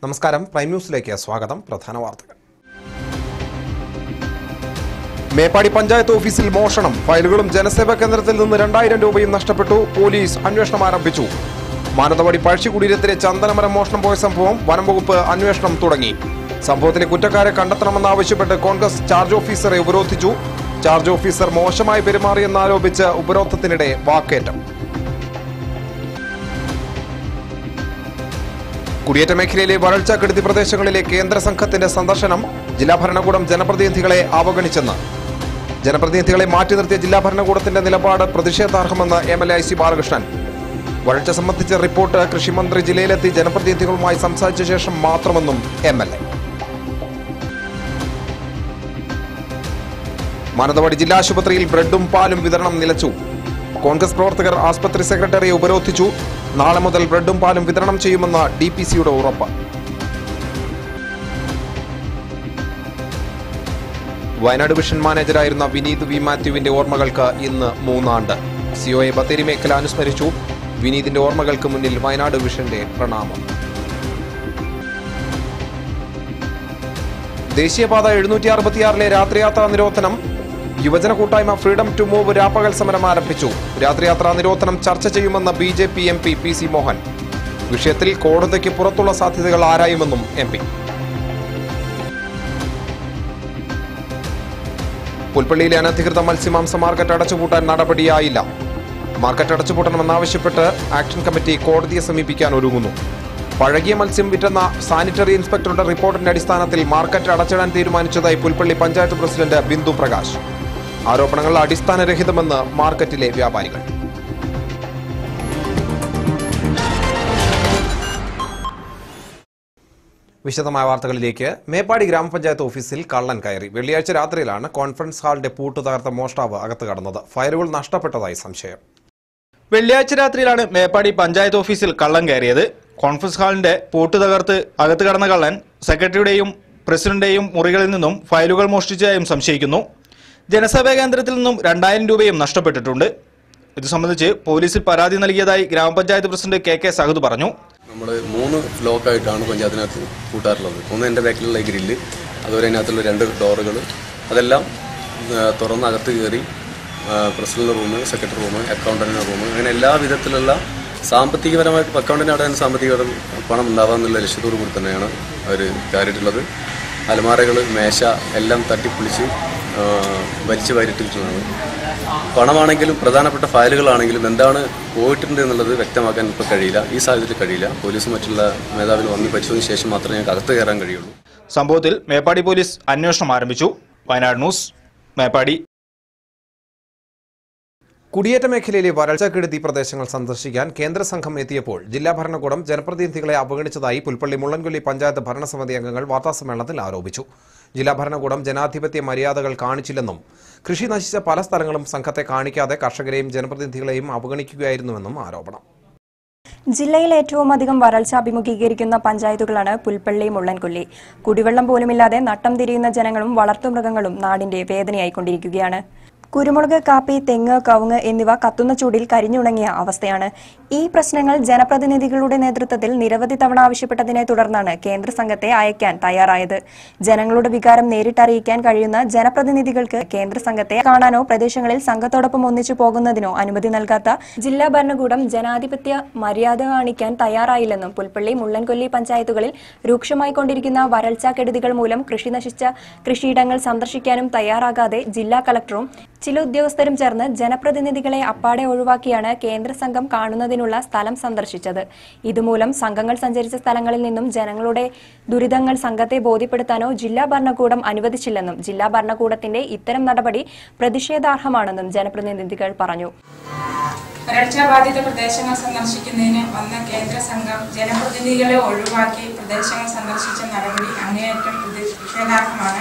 നമസ്കാരം പ്രൈം ന്യൂസിലേക്ക് സ്വാഗതം പ്രധാന വാർത്തകൾ മേപ്പാടി പഞ്ചായത്ത് ഓഫീസിൽ മോഷണം ഫയലുകളും ജനസേവാ കേന്ദ്രത്തിൽ നിന്ന് രണ്ടായിരം രൂപയും നഷ്ടപ്പെട്ടു പോലീസ് അന്വേഷണം ആരംഭിച്ചു മാനന്തവാടി പഴശ്ശിക്കുടീരത്തിലെ ചന്ദനമരം മോഷണം പോയ സംഭവം വനം വകുപ്പ് അന്വേഷണം തുടങ്ങി സംഭവത്തിലെ കുറ്റക്കാരെ കണ്ടെത്തണമെന്നാവശ്യപ്പെട്ട് കോൺഗ്രസ് ചാർജ് ഓഫീസറെ ഉപരോധിച്ചു ചാർജ് ഓഫീസർ മോശമായി പെരുമാറിയെന്നാരോപിച്ച് ഉപരോധത്തിനിടെ വാക്കേറ്റം കുടിയേറ്റ മേഖലയിലെ വരൾച്ചാക്കെടുതി പ്രദേശങ്ങളിലെ കേന്ദ്ര സംഘത്തിന്റെ സന്ദർശനം ജില്ലാ ഭരണകൂടം ജനപ്രതിനിധികളെ അവഗണിച്ചെന്ന് ജനപ്രതിനിധികളെ മാറ്റി നിർത്തിയ ജില്ലാ ഭരണകൂടത്തിന്റെ നിലപാട് പ്രതിഷേധാർഹമെന്ന് M L A I C Balakrishnan വരൾച്ച സംബന്ധിച്ച റിപ്പോർട്ട് കൃഷിമന്ത്രി ജില്ലയിലെത്തി ജനപ്രതിനിധികളുമായി സംസാരിച്ച ശേഷം മാത്രമെന്നും എം എൽ എ മാനന്തവാടി ജില്ലാ ആശുപത്രിയിൽ ബ്രെഡും പാലും വിതരണം നിലച്ചു കോൺഗ്രസ് പ്രവർത്തകർ ആസ്പത്രി സെക്രട്ടറിയെ ഉപരോധിച്ചു നാളെ മുതൽ ബ്രെഡും പാലും വിതരണം ചെയ്യുമെന്ന് ഡി പി സിയുടെ ഉറപ്പ് വയനാട് വിഷൻ മാനേജരായിരുന്ന വിനീത് വി മാത്യുവിന്റെ ഓർമ്മകൾക്ക് ഇന്ന് മൂന്നാണ്ട് സിഒയെ ബത്തേരി മേഖല അനുസ്മരിച്ചു വിനീതിന്റെ ഓർമ്മകൾക്ക് മുന്നിൽ വയനാട് വിഷന്റെ പ്രണാമം ദേശീയപാത എഴുന്നൂറ്റി അറുപത്തിയാറിലെ രാത്രിയാത്രാ നിരോധനം യുവജന കൂട്ടായ്മ ഫ്രീഡം ടു മൂവ് രാപ്പകൽ സമരം ആരംഭിച്ചു രാത്രിയാത്രാ നിരോധനം ചർച്ച ചെയ്യുമെന്ന് B J P M P P C Mohan വിഷയത്തിൽ കോടതിക്ക് പുറത്തുള്ള സാധ്യതകൾ ആരായുമെന്നും എം പി പുൽപ്പള്ളിയിലെ അനധികൃത മത്സ്യമാംസ മാർക്കറ്റ് അടച്ചുപൂട്ടാൻ നടപടിയായില്ല മാർക്കറ്റ് അടച്ചുപൂട്ടണമെന്നാവശ്യപ്പെട്ട് ആക്ഷൻ കമ്മിറ്റി കോടതിയെ സമീപിക്കാൻ ഒരുങ്ങുന്നു പഴകിയ മത്സ്യം വിറ്റെന്ന സാനിറ്ററി ഇൻസ്പെക്ടറുടെ റിപ്പോർട്ടിന്റെ അടിസ്ഥാനത്തിൽ മാർക്കറ്റ് അടച്ചിടാൻ തീരുമാനിച്ചതായി പുൽപ്പള്ളി പഞ്ചായത്ത് പ്രസിഡന്റ് ബിന്ദു പ്രകാശ് ആരോപണങ്ങൾ അടിസ്ഥാനരഹിതമെന്ന് മാർക്കറ്റിലെ വ്യാപാരികൾ വിശദമായ വാർത്തകളിലേക്ക് മേപ്പാടി ഗ്രാമപഞ്ചായത്ത് ഓഫീസിൽ കള്ളൻ കയറി വെള്ളിയാഴ്ച രാത്രിയിലാണ് കോൺഫറൻസ് ഹാളിന്റെ പൂട്ട് തകർത്ത മോഷ്ടാവ് അകത്ത് കടന്നത് ഫയലുകൾ നഷ്ടപ്പെട്ടതായി സംശയം വെള്ളിയാഴ്ച രാത്രിയിലാണ് മേപ്പാടി പഞ്ചായത്ത് ഓഫീസിൽ കള്ളൻ കയറിയത് കോൺഫറൻസ് ഹാളിന്റെ പൂട്ട് തകർത്ത് അകത്ത് കടന്ന കള്ളൻ സെക്രട്ടറിയുടെയും പ്രസിഡന്റിന്റെയും മുറികളിൽ നിന്നും ഫയലുകൾ മോഷ്ടിച്ചതായും സംശയിക്കുന്നു ജനസേവാ കേന്ദ്രത്തിൽ നിന്നും രണ്ടായിരം രൂപയും നഷ്ടപ്പെട്ടിട്ടുണ്ട് ഇത് സംബന്ധിച്ച് പോലീസിൽ പരാതി നൽകിയതായി ഗ്രാമപഞ്ചായത്ത് പ്രസിഡന്റ് കെ കെ സഹദ് പറഞ്ഞു നമ്മൾ മൂന്ന് ലോക്കായിട്ടാണ് പഞ്ചായത്തിനകത്ത് കൂട്ടാറുള്ളത് ഒന്ന് എൻ്റെ ബാക്കിലുള്ള ഈ ഗ്രില്ല് അതുപോലെ അതിനകത്തുള്ള രണ്ട് ഡോറുകൾ അതെല്ലാം ആ, തുറന്ന് അകത്ത് കയറി പ്രസിഡന്റ് റൂം സെക്രട്ടറി റൂം അക്കൗണ്ടന്റിന്റെ റൂം അങ്ങനെ എല്ലാ വിധത്തിലുള്ള സാമ്പത്തികപരമായിട്ട് അക്കൗണ്ടിന് അവിടെ സാമ്പത്തിക പണം ഉണ്ടാവാന്നുള്ള ലക്ഷ്യത്തോടു കൂടി തന്നെയാണ് അവർ കയറിയിട്ടുള്ളത് അലമാരകൾ മേശ എല്ലാം തട്ടിപ്പൊളിച്ച് ആ, വലിച്ചു വാരിട്ടിട്ടുള്ളതാണ് പണമാണെങ്കിലും പ്രധാനപ്പെട്ട ഫയലുകളാണെങ്കിലും എന്താണ് പോയിട്ടുണ്ട് എന്നുള്ളത് വ്യക്തമാക്കാൻ ഇപ്പോൾ കഴിയില്ല ഈ സാഹചര്യത്തിൽ കഴിയില്ല പോലീസും മറ്റുള്ള മേധാവിന് വന്ന് പരിശോധിച്ച ശേഷം മാത്രമേ ഞങ്ങൾക്ക് അകത്ത് കയറാൻ കഴിയുള്ളൂ സംഭവത്തിൽ മേപ്പാടി പോലീസ് അന്വേഷണം ആരംഭിച്ചു വയനാട് ന്യൂസ് മേപ്പാടി കുടിയേറ്റ മേഖലയിലെ വരൾച്ചാക്കെടുതി പ്രദേശങ്ങൾ സന്ദർശിക്കാൻ കേന്ദ്ര സംഘം എത്തിയപ്പോൾ ജില്ലാ ഭരണകൂടം ജനപ്രതിനിധികളെ അവഗണിച്ചതായി പുൽപ്പള്ളി മുള്ളൻകൊല്ലി പഞ്ചായത്ത് ഭരണസമിതി അംഗങ്ങൾ വാർത്താസമ്മേളനത്തിൽ ആരോപിച്ചു ജില്ലാ ഭരണകൂടം ജനാധിപത്യ മര്യാദകൾ കാണിച്ചില്ലെന്നും കൃഷി നശിച്ച പല സ്ഥലങ്ങളും സംഘത്തെ കാണിക്കാതെ കർഷകരെയും ജനപ്രതിനിധികളെയും അവഗണിക്കുകയായിരുന്നുവെന്നും ആരോപണം ജില്ലയിൽ ഏറ്റവും അധികം വരൾച്ച അഭിമുഖീകരിക്കുന്ന പഞ്ചായത്തുകളാണ് പുൽപ്പള്ളി മുള്ളൻകൊല്ലി കുടിവെള്ളം പോലുമില്ലാതെ നട്ടം തിരിയുന്ന ജനങ്ങളും വളർത്തുമൃഗങ്ങളും നാടിന്റെ വേദനയായിക്കൊണ്ടിരിക്കുകയാണ് കുരുമുളക് കാപ്പി തെങ്ങ് കവുങ്ങ് എന്നിവ കത്തുന്ന ചൂടിൽ കരിഞ്ഞുണങ്ങിയ അവസ്ഥയാണ് ഈ പ്രശ്നങ്ങൾ ജനപ്രതിനിധികളുടെ നേതൃത്വത്തിൽ നിരവധി തവണ ആവശ്യപ്പെട്ടതിനെ തുടർന്നാണ് കേന്ദ്ര സംഘത്തെ അയക്കാൻ തയ്യാറായത് ജനങ്ങളുടെ വികാരം നേരിട്ടറിയിക്കാൻ കഴിയുന്ന ജനപ്രതിനിധികൾക്ക് കേന്ദ്ര സംഘത്തെ കാണാനോ പ്രദേശങ്ങളിൽ സംഘത്തോടൊപ്പം ഒന്നിച്ചു പോകുന്നതിനോ അനുമതി നൽകാത്ത ജില്ലാ ഭരണകൂടം ജനാധിപത്യ മര്യാദ കാണിക്കാൻ തയ്യാറായില്ലെന്നും പുൽപ്പള്ളി മുള്ളൻകൊല്ലി പഞ്ചായത്തുകളിൽ രൂക്ഷമായി കൊണ്ടിരിക്കുന്ന വരൾച്ചാ കെടുതികൾ മൂലം കൃഷി നശിച്ച കൃഷിയിടങ്ങൾ സന്ദർശിക്കാനും തയ്യാറാകാതെ ജില്ലാ കളക്ടറും ചില ഉദ്യോഗസ്ഥരും ചേർന്ന് ജനപ്രതിനിധികളെ അപ്പാടെ ഒഴിവാക്കിയാണ് കേന്ദ്ര സംഘം കാണുന്നതിനുള്ള സ്ഥലം സന്ദർശിച്ചത് ഇതുമൂലം സംഘങ്ങൾ സഞ്ചരിച്ച സ്ഥലങ്ങളിൽ നിന്നും ജനങ്ങളുടെ ദുരിതങ്ങൾ സംഘത്തെ ബോധ്യപ്പെടുത്താനോ ജില്ലാ ഭരണകൂടം അനുവദിച്ചില്ലെന്നും ജില്ലാ ഭരണകൂടത്തിന്റെ ഇത്തരം നടപടി പ്രതിഷേധാർഹമാണെന്നും ജനപ്രതിനിധികൾ പറഞ്ഞു വരൾച്ചാബാധിത പ്രദേശങ്ങൾ സന്ദർശിക്കുന്നതിന് വന്ന കേന്ദ്ര സംഘം ജനപ്രതിനിധികളെ ഒഴിവാക്കി പ്രദേശങ്ങൾ സന്ദർശിച്ച നടപടി അങ്ങേയറ്റം പ്രതിഷേധാർഹമാണ്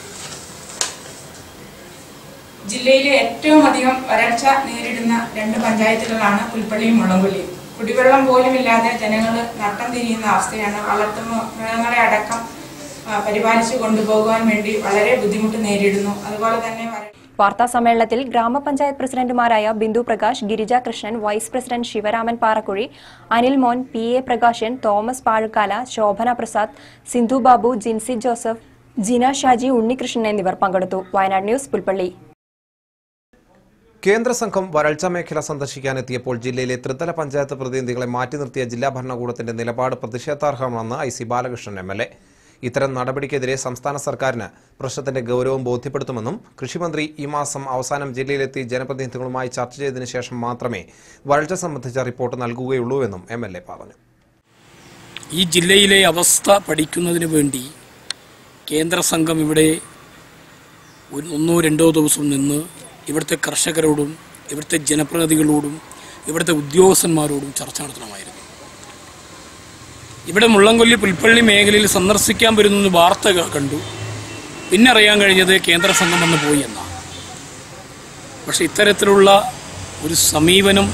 ജില്ലയിലെ ഏറ്റവും അധികം വരൾച്ച നേരിടുന്ന രണ്ട് പഞ്ചായത്തുകളാണ് പുൽപ്പള്ളിയും മുള്ളംകൊല്ലിയും കുടിവെള്ളം പോലുമില്ലാതെ ജനങ്ങൾ നട്ടം തിരിയുന്ന അവസ്ഥയാണ് വളർത്തു മൃഗങ്ങളെ അടക്കം ആ, പരിപാലിച്ചു കൊണ്ടുപോകുവാൻ വേണ്ടി വളരെ ബുദ്ധിമുട്ട് നേരിടുന്നു അതുപോലെ തന്നെ വര- വാർത്താ സമ്മേളനത്തിൽ ഗ്രാമപഞ്ചായത്ത് പ്രസിഡന്റുമാരായ Bindu Prakash Girija Krishnan vice president Sivaraman Parakkuzhi Anilmon P A Prakashan Thomas Pazhukkala Shobhana Prasad Sindhu Babu Jincy Joseph Jina Shaji Unnikrishnan എന്നിവർ പങ്കെടുത്തു വയനാട് ന്യൂസ് പുൽപ്പള്ളി കേന്ദ്ര സംഘം വരൾച്ച മേഖല സന്ദർശിക്കാനെത്തിയപ്പോൾ ജില്ലയിലെ ത്രിതല പഞ്ചായത്ത് പ്രതിനിധികളെ മാറ്റി നിർത്തിയ ജില്ലാ ഭരണകൂടത്തിന്റെ നിലപാട് പ്രതിഷേധാർഹമാണെന്ന് I C Balakrishnan M L A ഇത്തരം നടപടിക്കെതിരെ സംസ്ഥാന സർക്കാരിന് പ്രശ്നത്തിന്റെ ഗൗരവം ബോധ്യപ്പെടുത്തുമെന്നും കൃഷിമന്ത്രി ഈ മാസം അവസാനം ജില്ലയിലെത്തി ജനപ്രതിനിധികളുമായി ചർച്ച ചെയ്തതിനു ശേഷം മാത്രമേ വരൾച്ച സംബന്ധിച്ച റിപ്പോർട്ട് നൽകുകയുള്ളൂ എന്നും എം എൽ എ പറഞ്ഞു ഈ ജില്ലയിലെ അവസ്ഥ പഠിക്കുന്നതിന് വേണ്ടി കേന്ദ്ര സംഘം ഇവിടെ ഒരു ഒന്നോ രണ്ടോ ദിവസം നിന്ന് ഇവിടുത്തെ കർഷകരോടും ഇവിടുത്തെ ജനപ്രതിനിധികളോടും ഇവിടുത്തെ ഉദ്യോഗസ്ഥന്മാരോടും ചർച്ച നടത്തണമായിരുന്നു ഇവിടെ മുള്ളംകൊല്ലി പുൽപ്പള്ളി മേഖലയിൽ സന്ദർശിക്കാൻ വരുന്ന വാർത്ത ക- കണ്ടു പിന്നെ അറിയാൻ കഴിഞ്ഞത് കേന്ദ്ര സംഘം വന്ന് പോയി എന്നാണ് പക്ഷെ ഇത്തരത്തിലുള്ള ഒരു സമീപനം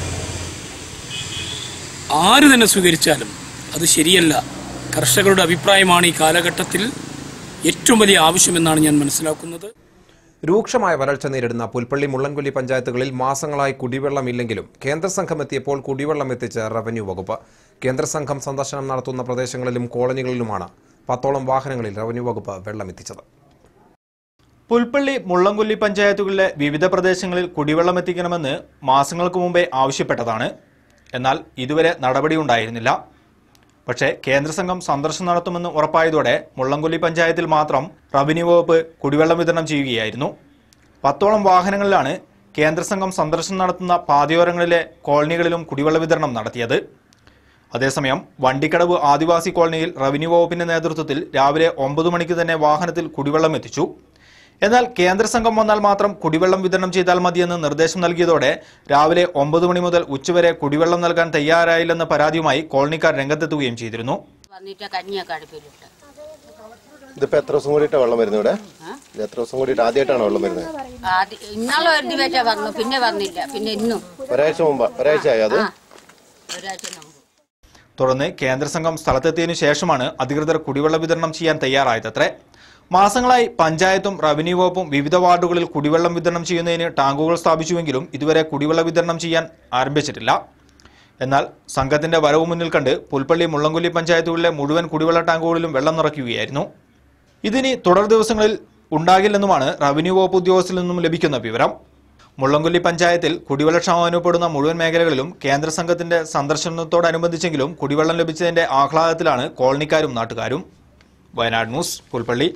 ആര് തന്നെ സ്വീകരിച്ചാലും അത് ശരിയല്ല കർഷകരുടെ അഭിപ്രായമാണ് ഈ കാലഘട്ടത്തിൽ ഏറ്റവും വലിയ ആവശ്യമെന്നാണ് ഞാൻ മനസ്സിലാക്കുന്നത് രൂക്ഷമായ വരൾച്ച നേരിടുന്ന പുൽപ്പള്ളി മുള്ളൻകൊല്ലി പഞ്ചായത്തുകളിൽ മാസങ്ങളായി കുടിവെള്ളമില്ലെങ്കിലും കേന്ദ്ര സംഘം എത്തിയപ്പോൾ കുടിവെള്ളം എത്തിച്ച് റവന്യൂ വകുപ്പ് കേന്ദ്ര സംഘം സന്ദർശനം നടത്തുന്ന പ്രദേശങ്ങളിലും കോളനികളിലുമാണ് പത്തോളം വാഹനങ്ങളിൽ റവന്യൂ വകുപ്പ് വെള്ളമെത്തിച്ചത് പുൽപ്പള്ളി മുള്ളംകൊല്ലി പഞ്ചായത്തുകളിലെ വിവിധ പ്രദേശങ്ങളിൽ കുടിവെള്ളം എത്തിക്കണമെന്ന് മാസങ്ങൾക്ക് മുമ്പേ ആവശ്യപ്പെട്ടതാണ് എന്നാൽ ഇതുവരെ നടപടിയുണ്ടായിരുന്നില്ല പക്ഷേ കേന്ദ്ര സംഘം സന്ദർശനം നടത്തുമെന്ന് ഉറപ്പായതോടെ മുള്ളംകൊല്ലി പഞ്ചായത്തിൽ മാത്രം റവന്യൂ വകുപ്പ് കുടിവെള്ളം വിതരണം ചെയ്യുകയായിരുന്നു പത്തോളം വാഹനങ്ങളിലാണ് കേന്ദ്ര സംഘം സന്ദർശനം നടത്തുന്ന പാതയോരങ്ങളിലെ കോളനികളിലും കുടിവെള്ള വിതരണം നടത്തിയത് അതേസമയം വണ്ടിക്കടവ് ആദിവാസി കോളനിയിൽ റവന്യൂ വകുപ്പിന്റെ നേതൃത്വത്തിൽ രാവിലെ ഒമ്പത് മണിക്ക് തന്നെ വാഹനത്തിൽ കുടിവെള്ളം എത്തിച്ചു എന്നാൽ കേന്ദ്ര സംഘം വന്നാൽ മാത്രം കുടിവെള്ളം വിതരണം ചെയ്താൽ മതിയെന്ന് നിർദ്ദേശം നൽകിയതോടെ രാവിലെ ഒമ്പത് മണി മുതൽ ഉച്ചവരെ കുടിവെള്ളം നൽകാൻ തയ്യാറായില്ലെന്ന പരാതിയുമായി കോളനിക്കാർ രംഗത്തെത്തുകയും ചെയ്തിരുന്നു വന്നിട്ട് കഞ്ഞിയൊക്കെ അടുപ്പിലിട്ട് ഇതിപ്പോ എത്ര ദിവസം കൂടിയിട്ടാ വെള്ളം വരുന്നത് ഇവിടെ ഇത് എത്ര ദിവസം കൂടിയിട്ട് ആദ്യമായിട്ടാണ് വെള്ളം വരുന്നത് ആദ്യം ഇന്നാളും ഒരു ദിവസം വന്നു പിന്നെ വന്നില്ല പിന്നെ ഇന്നും ഒരാഴ്ച മുമ്പ് ഒരാഴ്ച ആയോ അത് ആ ഒരാഴ്ച മുമ്പ് തുടർന്ന് കേന്ദ്ര സംഘം സ്ഥലത്തെത്തിയതിനു ശേഷമാണ് അധികൃതർ കുടിവെള്ള വിതരണം ചെയ്യാൻ തയ്യാറായതത്രേ മാസങ്ങളായി പഞ്ചായത്തും റവന്യൂ വകുപ്പും വിവിധ വാർഡുകളിൽ കുടിവെള്ളം വിതരണം ചെയ്യുന്നതിന് ടാങ്കുകൾ സ്ഥാപിച്ചുവെങ്കിലും ഇതുവരെ കുടിവെള്ള വിതരണം ചെയ്യാൻ ആരംഭിച്ചിട്ടില്ല എന്നാൽ സംഘത്തിന്റെ വരവ് മുന്നിൽ കണ്ട് പുൽപ്പള്ളി മുള്ളംകൊല്ലി പഞ്ചായത്തുകളിലെ മുഴുവൻ കുടിവെള്ള ടാങ്കുകളിലും വെള്ളം നിറയ്ക്കുകയായിരുന്നു ഇതിനി തുടർ ദിവസങ്ങളിൽ ഉണ്ടാകില്ലെന്നുമാണ് റവന്യൂ വകുപ്പ് ഉദ്യോഗസ്ഥരിൽ നിന്നും ലഭിക്കുന്ന വിവരം മുള്ളംകൊല്ലി പഞ്ചായത്തിൽ കുടിവെള്ളക്ഷാമം അനുഭവപ്പെടുന്ന മുഴുവൻ മേഖലകളിലും കേന്ദ്ര സംഘത്തിന്റെ സന്ദർശനത്തോടനുബന്ധിച്ചെങ്കിലും കുടിവെള്ളം ലഭിച്ചതിന്റെ ആഹ്ലാദത്തിലാണ് കോളനിക്കാരും നാട്ടുകാരും വയനാട് ന്യൂസ് പുൽപ്പള്ളി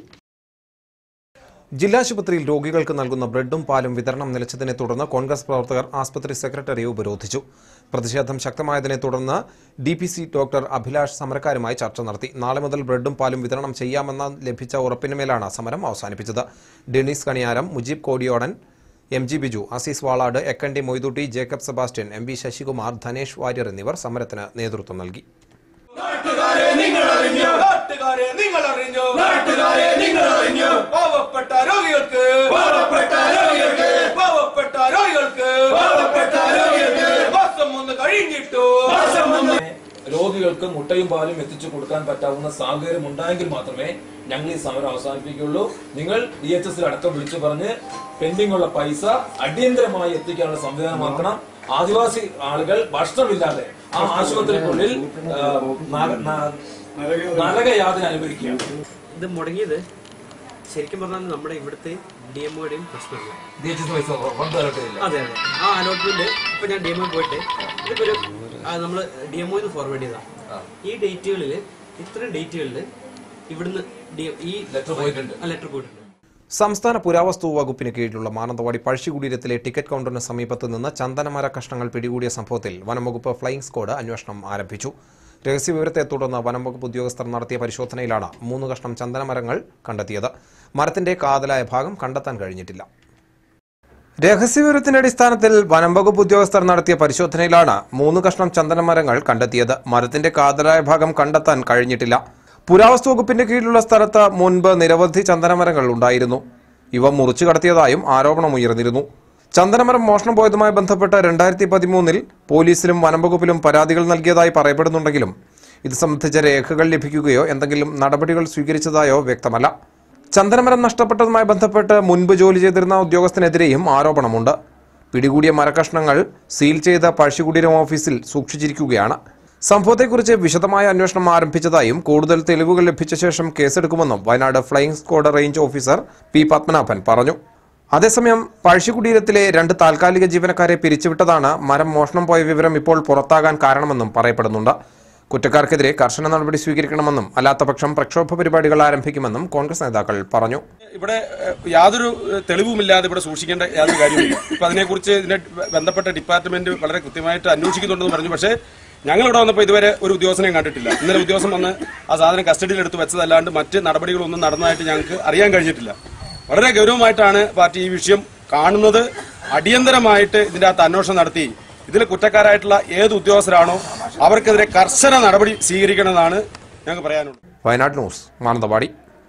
ജില്ലാശുപത്രിയിൽ രോഗികൾക്ക് നൽകുന്ന ബ്രെഡും പാലും വിതരണം നിലച്ചതിനെ തുടർന്ന് കോൺഗ്രസ് പ്രവർത്തകർ ആസ്പത്രി സെക്രട്ടറിയെ ഉപരോധിച്ചു പ്രതിഷേധം ശക്തമായതിനെ തുടർന്ന് D P C doctor Abhilash സമരക്കാരുമായി ചർച്ച നടത്തി നാളെ മുതൽ ബ്രെഡും പാലും വിതരണം ചെയ്യാമെന്ന ലഭിച്ച ഉറപ്പിനുമേലാണ് സമരം അവസാനിപ്പിച്ചത് Dennis Kaniyaram Mujeeb Kodiyodan M G Biju Azeez Valad Ekkandi Moidutty Jacob Sebastian M V Sasikumar Dhanesh Warrier എന്നിവർ സമരത്തിന് നേതൃത്വം നൽകി നാട്ടുകാരെ നിങ്ങൾ അറിഞ്ഞോ നാട്ടുകാരെ നിങ്ങൾ അറിഞ്ഞോ നാട്ടുകാരെ നിങ്ങൾ അറിഞ്ഞോ പാവപ്പെട്ട രോഗികൾക്ക് പാവപ്പെട്ട രോഗികൾക്ക് പാവപ്പെട്ട രോഗികൾക്ക് പാവപ്പെട്ട രോഗികൾക്ക് മാസം ഒന്ന് കഴിഞ്ഞിട്ടു മാസം ഒന്ന് രോഗികൾക്ക് മുട്ടയും പാലും എത്തിച്ചു കൊടുക്കാൻ പറ്റാവുന്ന സാഹചര്യം ഉണ്ടായെങ്കിൽ മാത്രമേ ഞങ്ങൾ ഈ സമരം അവസാനിപ്പിക്കുകയുള്ളൂ നിങ്ങൾ ഡി എച്ച് എസ് അടക്കം വിളിച്ചു പറഞ്ഞ് പെൻഡിംഗ് ഉള്ള പൈസ അടിയന്തരമായി എത്തിക്കാനുള്ള സംവിധാനമാക്കണം ആദിവാസി ആളുകൾ ഭക്ഷണമില്ലാതെ ആ ആശുപത്രിക്കുള്ളിൽ ആ, ന- ന- നരകയാതന അനുഭവിക്കുകയാണ് ഇത് മുടങ്ങിയത് ശരിക്കും പറഞ്ഞാൽ നമ്മുടെ ഇവിടുത്തെ ഡി എംഒയുടെയും പ്രശ്നമല്ല ഡി എച്ച് എസ് പൈസ ഫണ്ട് തരട്ടില്ല അതെ അതെ ആ അലോട്ട്മെന്റ് ഇപ്പൊ ഞാൻ ഡി എംഒ പോയിട്ട് ഇതിപ്പോ ഒരു നമ്മൾ ഡി എംഒന്ന് ഫോർവേഡ് ചെയ്താ ഈ ഡേറ്റുകളിൽ ഇത്രയും ഡേറ്റുകളിൽ ഇവിടുന്ന് ഡി- ഈ ലെറ്റർ പോയിട്ടുണ്ട് ലെറ്റർ പോയിട്ടുണ്ട് സംസ്ഥാന പുരാവസ്തു വകുപ്പിന് കീഴിലുള്ള മാനന്തവാടി പഴശ്ശികുടീരത്തിലെ ടിക്കറ്റ് കൗണ്ടറിന് സമീപത്ത് നിന്ന് ചന്ദനമര കഷ്ണങ്ങൾ പിടികൂടിയ സംഭവത്തിൽ വനംവകുപ്പ് ഫ്ലൈയിംഗ് സ്ക്വാഡ് അന്വേഷണം ആരംഭിച്ചു രഹസ്യവിവരത്തെ തുടർന്ന് വനംവകുപ്പ് ഉദ്യോഗസ്ഥർ നടത്തിയ പരിശോധനയിലാണ് മൂന്ന് കഷ്ണം ചന്ദനമരങ്ങൾ കണ്ടെത്തിയത് മരത്തിന്റെ കാതലായ ഭാഗം കണ്ടെത്താൻ കഴിഞ്ഞിട്ടില്ല രഹസ്യവിവരത്തിന്റെ അടിസ്ഥാനത്തിൽ വനംവകുപ്പ് ഉദ്യോഗസ്ഥർ നടത്തിയ പരിശോധനയിലാണ് മൂന്ന് കഷ്ണം ചന്ദനമരങ്ങൾ കണ്ടെത്തിയത് മരത്തിന്റെ കാതലായ ഭാഗം കണ്ടെത്താൻ കഴിഞ്ഞിട്ടില്ല പുരാവസ്തു വകുപ്പിന്റെ കീഴിലുള്ള സ്ഥലത്ത് മുൻപ് നിരവധി ചന്ദനമരങ്ങൾ ഉണ്ടായിരുന്നു ഇവ മുറിച്ചു കടത്തിയതായും ആരോപണമുയർന്നിരുന്നു ചന്ദനമരം മോഷണം പോയതുമായി ബന്ധപ്പെട്ട് രണ്ടായിരത്തി പതിമൂന്നിൽ പോലീസിലും വനംവകുപ്പിലും പരാതികൾ നൽകിയതായി പറയപ്പെടുന്നുണ്ടെങ്കിലും ഇത് സംബന്ധിച്ച രേഖകൾ ലഭിക്കുകയോ എന്തെങ്കിലും നടപടികൾ സ്വീകരിച്ചതായോ വ്യക്തമല്ല ചന്ദനമരം നഷ്ടപ്പെട്ടതുമായി ബന്ധപ്പെട്ട് മുൻപ് ജോലി ചെയ്തിരുന്ന ഉദ്യോഗസ്ഥനെതിരെയും ആരോപണമുണ്ട് പിടികൂടിയ മരക്കഷ്ണങ്ങൾ സീൽ ചെയ്ത പഴശ്ശിക്കുടീരം ഓഫീസിൽ സൂക്ഷിച്ചിരിക്കുകയാണ് സംഭവത്തെക്കുറിച്ച് വിശദമായ അന്വേഷണം ആരംഭിച്ചതായും കൂടുതൽ തെളിവുകൾ ലഭിച്ച ശേഷം കേസെടുക്കുമെന്നും Wayanad flying squad range officer P Padmanabhan പറഞ്ഞു അതേസമയം പഴശ്ശിക്കുടീരത്തിലെ രണ്ട് താൽക്കാലിക ജീവനക്കാരെ പിരിച്ചുവിട്ടതാണ് മരം മോഷണം പോയ വിവരം ഇപ്പോൾ പുറത്താകാൻ കാരണമെന്നും പറയപ്പെടുന്നുണ്ട് കുറ്റക്കാർക്കെതിരെ കർശന നടപടി സ്വീകരിക്കണമെന്നും അല്ലാത്തപക്ഷം പ്രക്ഷോഭ പരിപാടികൾ ആരംഭിക്കുമെന്നും കോൺഗ്രസ് നേതാക്കൾ പറഞ്ഞു ഇവിടെ ഏഹ്, യാതൊരു ഏഹ്, തെളിവുമില്ലാതെ ഇവിടെ സൂക്ഷിക്കേണ്ട യാതൊരു കാര്യമില്ല ഇപ്പൊ അതിനെക്കുറിച്ച് ഇതിന്റെ ബന്ധപ്പെട്ട ഡിപ്പാർട്ട്മെന്റ് വളരെ കൃത്യമായിട്ട് അന്വേഷിക്കുന്നുണ്ടെന്ന് പറഞ്ഞു പക്ഷേ ഞങ്ങൾ ഇവിടെ വന്നപ്പോൾ ഇതുവരെ ഒരു ഉദ്യോഗസ്ഥനെയും കണ്ടിട്ടില്ല ഇന്നലെ ഉദ്യോഗസ്ഥൻ വന്ന് ആ സാധനം കസ്റ്റഡിയിൽ എടുത്ത് വെച്ചതല്ലാണ്ട് മറ്റ് നടപടികളൊന്നും നടന്നതായിട്ട് ഞങ്ങൾക്ക് അറിയാൻ കഴിഞ്ഞിട്ടില്ല വളരെ ഗൗരവമായിട്ടാണ് പാർട്ടി ഈ വിഷയം കാണുന്നത് അടിയന്തരമായിട്ട് ഇതിന്റെ അകത്ത് അന്വേഷണം നടത്തി ഇതിൽ കുറ്റക്കാരായിട്ടുള്ള ഏത് ഉദ്യോഗസ്ഥരാണോ അവർക്കെതിരെ കർശന നടപടി സ്വീകരിക്കണമെന്നാണ് ഞങ്ങൾക്ക് പറയാനുള്ളത് വയനാട് ന്യൂസ് മാനന്തവാടി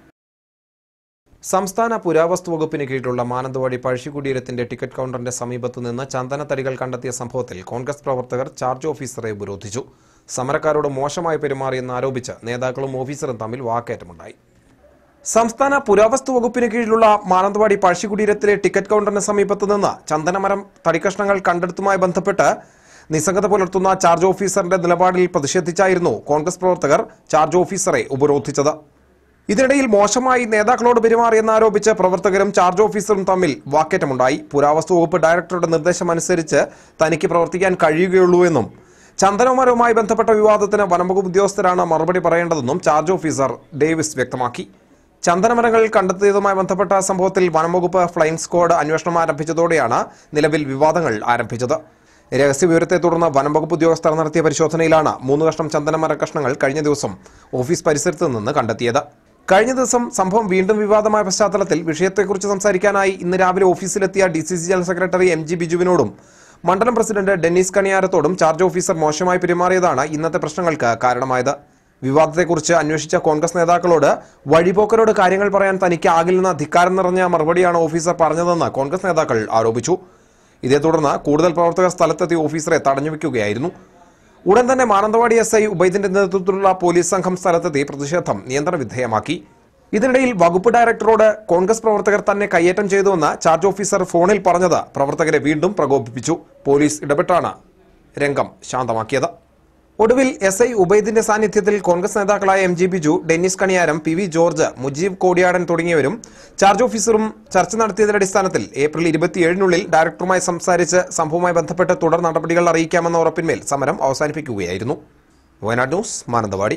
സംസ്ഥാന പുരാവസ്തു വകുപ്പിന് കീഴിലുള്ള മാനന്തവാടി പഴശ്ശിക്കുടീരത്തിന്റെ ടിക്കറ്റ് കൗണ്ടറിന്റെ സമീപത്തു നിന്ന് ചന്ദനത്തടികൾ കണ്ടെത്തിയ സംഭവത്തിൽ കോൺഗ്രസ് പ്രവർത്തകർ ചാർജ് ഓഫീസറെ ഉപരോധിച്ചു സമരക്കാരോട് മോശമായി പെരുമാറിയെന്ന് ആരോപിച്ച് നേതാക്കളും ഓഫീസറും തമ്മിൽ വാക്കേറ്റമുണ്ടായി സംസ്ഥാന പുരാവസ്തു വകുപ്പിന് കീഴിലുള്ള മാനന്തവാടി പഴശ്ശിക്കുടീരത്തിലെ ടിക്കറ്റ് കൗണ്ടറിന് സമീപത്തു നിന്ന് ചന്ദനമരം തടിക്കഷ്ണങ്ങൾ കണ്ടെടുത്തുമായി ബന്ധപ്പെട്ട് നിസ്സംഗത പുലർത്തുന്ന ചാർജ് ഓഫീസറിന്റെ നിലപാടിൽ പ്രതിഷേധിച്ചായിരുന്നു കോൺഗ്രസ് പ്രവർത്തകർ ചാർജ് ഓഫീസറെ ഉപരോധിച്ചത് ഇതിനിടയിൽ മോശമായി നേതാക്കളോട് പെരുമാറിയെന്നാരോപിച്ച് പ്രവർത്തകരും ചാർജ് ഓഫീസറും തമ്മിൽ വാക്കേറ്റമുണ്ടായി പുരാവസ്തു വകുപ്പ് ഡയറക്ടറുടെ നിർദ്ദേശമനുസരിച്ച് തനിക്ക് പ്രവർത്തിക്കാൻ കഴിയുകയുള്ളൂ എന്നും ചന്ദനമരവുമായി ബന്ധപ്പെട്ട വിവാദത്തിന് വനംവകുപ്പ് ഉദ്യോഗസ്ഥരാണ് മറുപടി പറയേണ്ടതെന്നും ചാർജ് ഓഫീസർ ഡേവിസ് വ്യക്തമാക്കി ചന്ദനമരങ്ങൾ കണ്ടെത്തിയതുമായി ബന്ധപ്പെട്ട സംഭവത്തിൽ വനംവകുപ്പ് ഫ്ലൈയിംഗ് സ്ക്വാഡ് അന്വേഷണം ആരംഭിച്ചതോടെയാണ് നിലവിൽ വിവാദങ്ങൾ ആരംഭിച്ചത് രഹസ്യവിവരത്തെ തുടർന്ന് വനംവകുപ്പ് ഉദ്യോഗസ്ഥർ നടത്തിയ പരിശോധനയിലാണ് മൂന്ന് കഷ്ണം ചന്ദനമര കഷ്ണങ്ങൾ കഴിഞ്ഞ ദിവസം ഓഫീസ് പരിസരത്ത് നിന്ന് കണ്ടെത്തിയത് കഴിഞ്ഞ ദിവസം സംഭവം വീണ്ടും വിവാദമായ പശ്ചാത്തലത്തിൽ വിഷയത്തെക്കുറിച്ച് സംസാരിക്കാനായി ഇന്ന് രാവിലെ ഓഫീസിലെത്തിയ D C C general secretary M G ബിജുവിനോടും മണ്ഡലം പ്രസിഡന്റ് ഡെന്നീസ് കണിയാരത്തോടും ചാർജ് ഓഫീസർ മോശമായി പെരുമാറിയതാണ് ഇന്നത്തെ പ്രശ്നങ്ങൾക്ക് കാരണമായത് വിവാദത്തെക്കുറിച്ച് അന്വേഷിച്ച കോൺഗ്രസ് നേതാക്കളോട് വഴിപോക്കരോട് കാര്യങ്ങൾ പറയാൻ തനിക്ക് ആകില്ലെന്ന ധിക്കാരം നിറഞ്ഞ മറുപടിയാണ് ഓഫീസർ പറഞ്ഞതെന്ന് കോൺഗ്രസ് നേതാക്കൾ ആരോപിച്ചു ഇതേ തുടർന്ന് കൂടുതൽ പ്രവർത്തകർ സ്ഥലത്തെത്തി ഓഫീസറെ തടഞ്ഞുവെക്കുകയായിരുന്നു ഉടൻ തന്നെ മാനന്തവാടി എസ് ഐ ഉബൈദിന്റെ നേതൃത്വത്തിലുള്ള പോലീസ് സംഘം സ്ഥലത്തെത്തി പ്രതിഷേധം നിയന്ത്രണ വിധേയമാക്കി ഇതിനിടയിൽ വകുപ്പ് ഡയറക്ടറോട് കോൺഗ്രസ് പ്രവർത്തകർ തന്നെ കയ്യേറ്റം ചെയ്തുവെന്ന് ചാർജ് ഓഫീസർ ഫോണിൽ പറഞ്ഞത് പ്രവർത്തകരെ വീണ്ടും പ്രകോപിപ്പിച്ചു പോലീസ് ഇടപെട്ടാണ് രംഗം ശാന്തമാക്കിയത് ഒടുവിൽ എസ് ഐ ഉബൈദിന്റെ സാന്നിധ്യത്തിൽ കോൺഗ്രസ് നേതാക്കളായ M G Biju Dennis Kaniyaram P V George Mujeeb Kodiyadan തുടങ്ങിയവരും ചാർജ് ഓഫീസറും ചർച്ച നടത്തിയതിന്റെ അടിസ്ഥാനത്തിൽ ഏപ്രിൽ ഇരുപത്തിയേഴിനുള്ളിൽ ഡയറക്ടറുമായി സംസാരിച്ച് സംഭവവുമായി ബന്ധപ്പെട്ട് തുടർ നടപടികൾ അറിയിക്കാമെന്ന ഉറപ്പിന്മേൽ സമരം അവസാനിപ്പിക്കുകയായിരുന്നു വയനാട് ന്യൂസ് മാനന്തവാടി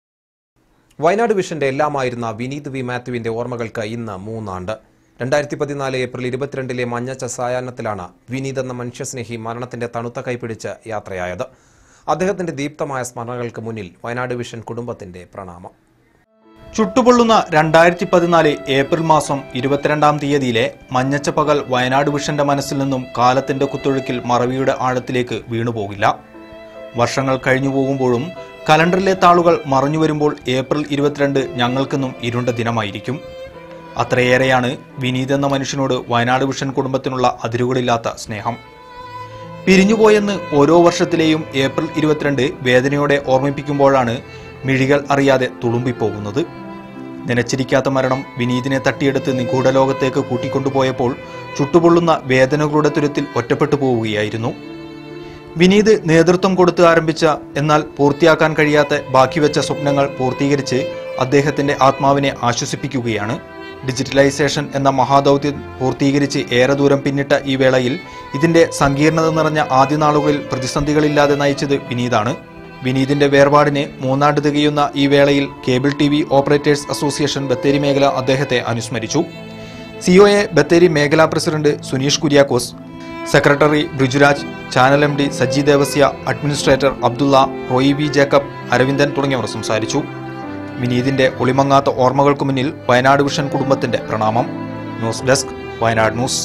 വയനാട് വിഷന്റെ എല്ലാമായിരുന്ന വിനീത് വി മാത്യുവിന്റെ ഓർമ്മകൾക്ക് ഇന്ന് മൂന്നാണ്ട് രണ്ടായിരത്തി പതിനാല് ഏപ്രിൽ ഇരുപത്തിരണ്ടിലെ മഞ്ഞച്ച സായാഹ്നത്തിലാണ് വിനീത് എന്ന മനുഷ്യസ്നേഹി മരണത്തിന്റെ തണുത്ത കൈപിടിച്ച് യാത്രയായത് അദ്ദേഹത്തിന്റെ ദീപ്തമായ സ്മരണകൾക്ക് മുന്നിൽ വയനാട് വിഷൻ കുടുംബത്തിന്റെ പ്രണാമം ചുട്ടുപൊള്ളുന്ന രണ്ടായിരത്തി പതിനാല് ഏപ്രിൽ മാസം ഇരുപത്തിരണ്ടാം തീയതിയിലെ മഞ്ഞച്ച പകൽ വയനാട് വിഷന്റെ മനസ്സിൽ നിന്നും കാലത്തിന്റെ കുത്തൊഴുക്കിൽ മറവിയുടെ ആഴത്തിലേക്ക് വീണുപോകില്ല വർഷങ്ങൾ കഴിഞ്ഞു പോകുമ്പോഴും കലണ്ടറിലെ താളുകൾ മറഞ്ഞു വരുമ്പോൾ ഏപ്രിൽ ഇരുപത്തിരണ്ട് ഞങ്ങൾക്കെന്നും ഇരുണ്ട ദിനമായിരിക്കും അത്രയേറെയാണ് വിനീത് എന്ന മനുഷ്യനോട് വയനാട് വിഷൻ കുടുംബത്തിനുള്ള അതിരുകളില്ലാത്ത സ്നേഹം പിരിഞ്ഞുപോയെന്ന് ഓരോ വർഷത്തിലെയും ഏപ്രിൽ ഇരുപത്തിരണ്ട് വേദനയോടെ ഓർമ്മിപ്പിക്കുമ്പോഴാണ് മിഴികൾ അറിയാതെ തുളുമ്പിപ്പോകുന്നത് നനച്ചിരിക്കാത്ത മരണം വിനീതിനെ തട്ടിയെടുത്ത് നിഗൂഢലോകത്തേക്ക് കൂട്ടിക്കൊണ്ടുപോയപ്പോൾ ചുട്ടുപൊള്ളുന്ന വേദനകളുടെ തുരത്തിൽ ഒറ്റപ്പെട്ടു പോവുകയായിരുന്നു വിനീത് നേതൃത്വം കൊടുത്ത് ആരംഭിച്ച എന്നാൽ പൂർത്തിയാക്കാൻ കഴിയാത്ത ബാക്കിവെച്ച സ്വപ്നങ്ങൾ പൂർത്തീകരിച്ച് അദ്ദേഹത്തിന്റെ ആത്മാവിനെ ആശ്വസിപ്പിക്കുകയാണ് ഡിജിറ്റലൈസേഷൻ എന്ന മഹാദൗത്യം പൂർത്തീകരിച്ച് ഏറെ ദൂരം പിന്നിട്ട ഈ വേളയിൽ ഇതിന്റെ സങ്കീർണത നിറഞ്ഞ ആദ്യ നാളുകളിൽ പ്രതിസന്ധികളില്ലാതെ നയിച്ചത് വിനീതാണ് വിനീതിന്റെ വേർപാടിന് മൂന്നാണ്ട് തികയുന്ന ഈ വേളയിൽ cable T V operators association Bathery മേഖല അദ്ദേഹത്തെ അനുസ്മരിച്ചു സിഒഎ ബത്തേരി മേഖലാ president Suneesh Kuriakose secretary Brijuraj channel M D Saji Devasya administrator Abdulla Roy V Jacob Aravindan തുടങ്ങിയവർ സംസാരിച്ചു വിനീതിന്റെ ഒളിമങ്ങാത്ത ഓർമ്മകൾക്ക് മുന്നിൽ വയനാട് വിഷൻ കുടുംബത്തിന്റെ പ്രണാമം ന്യൂസ് ഡെസ്ക് വയനാട് ന്യൂസ്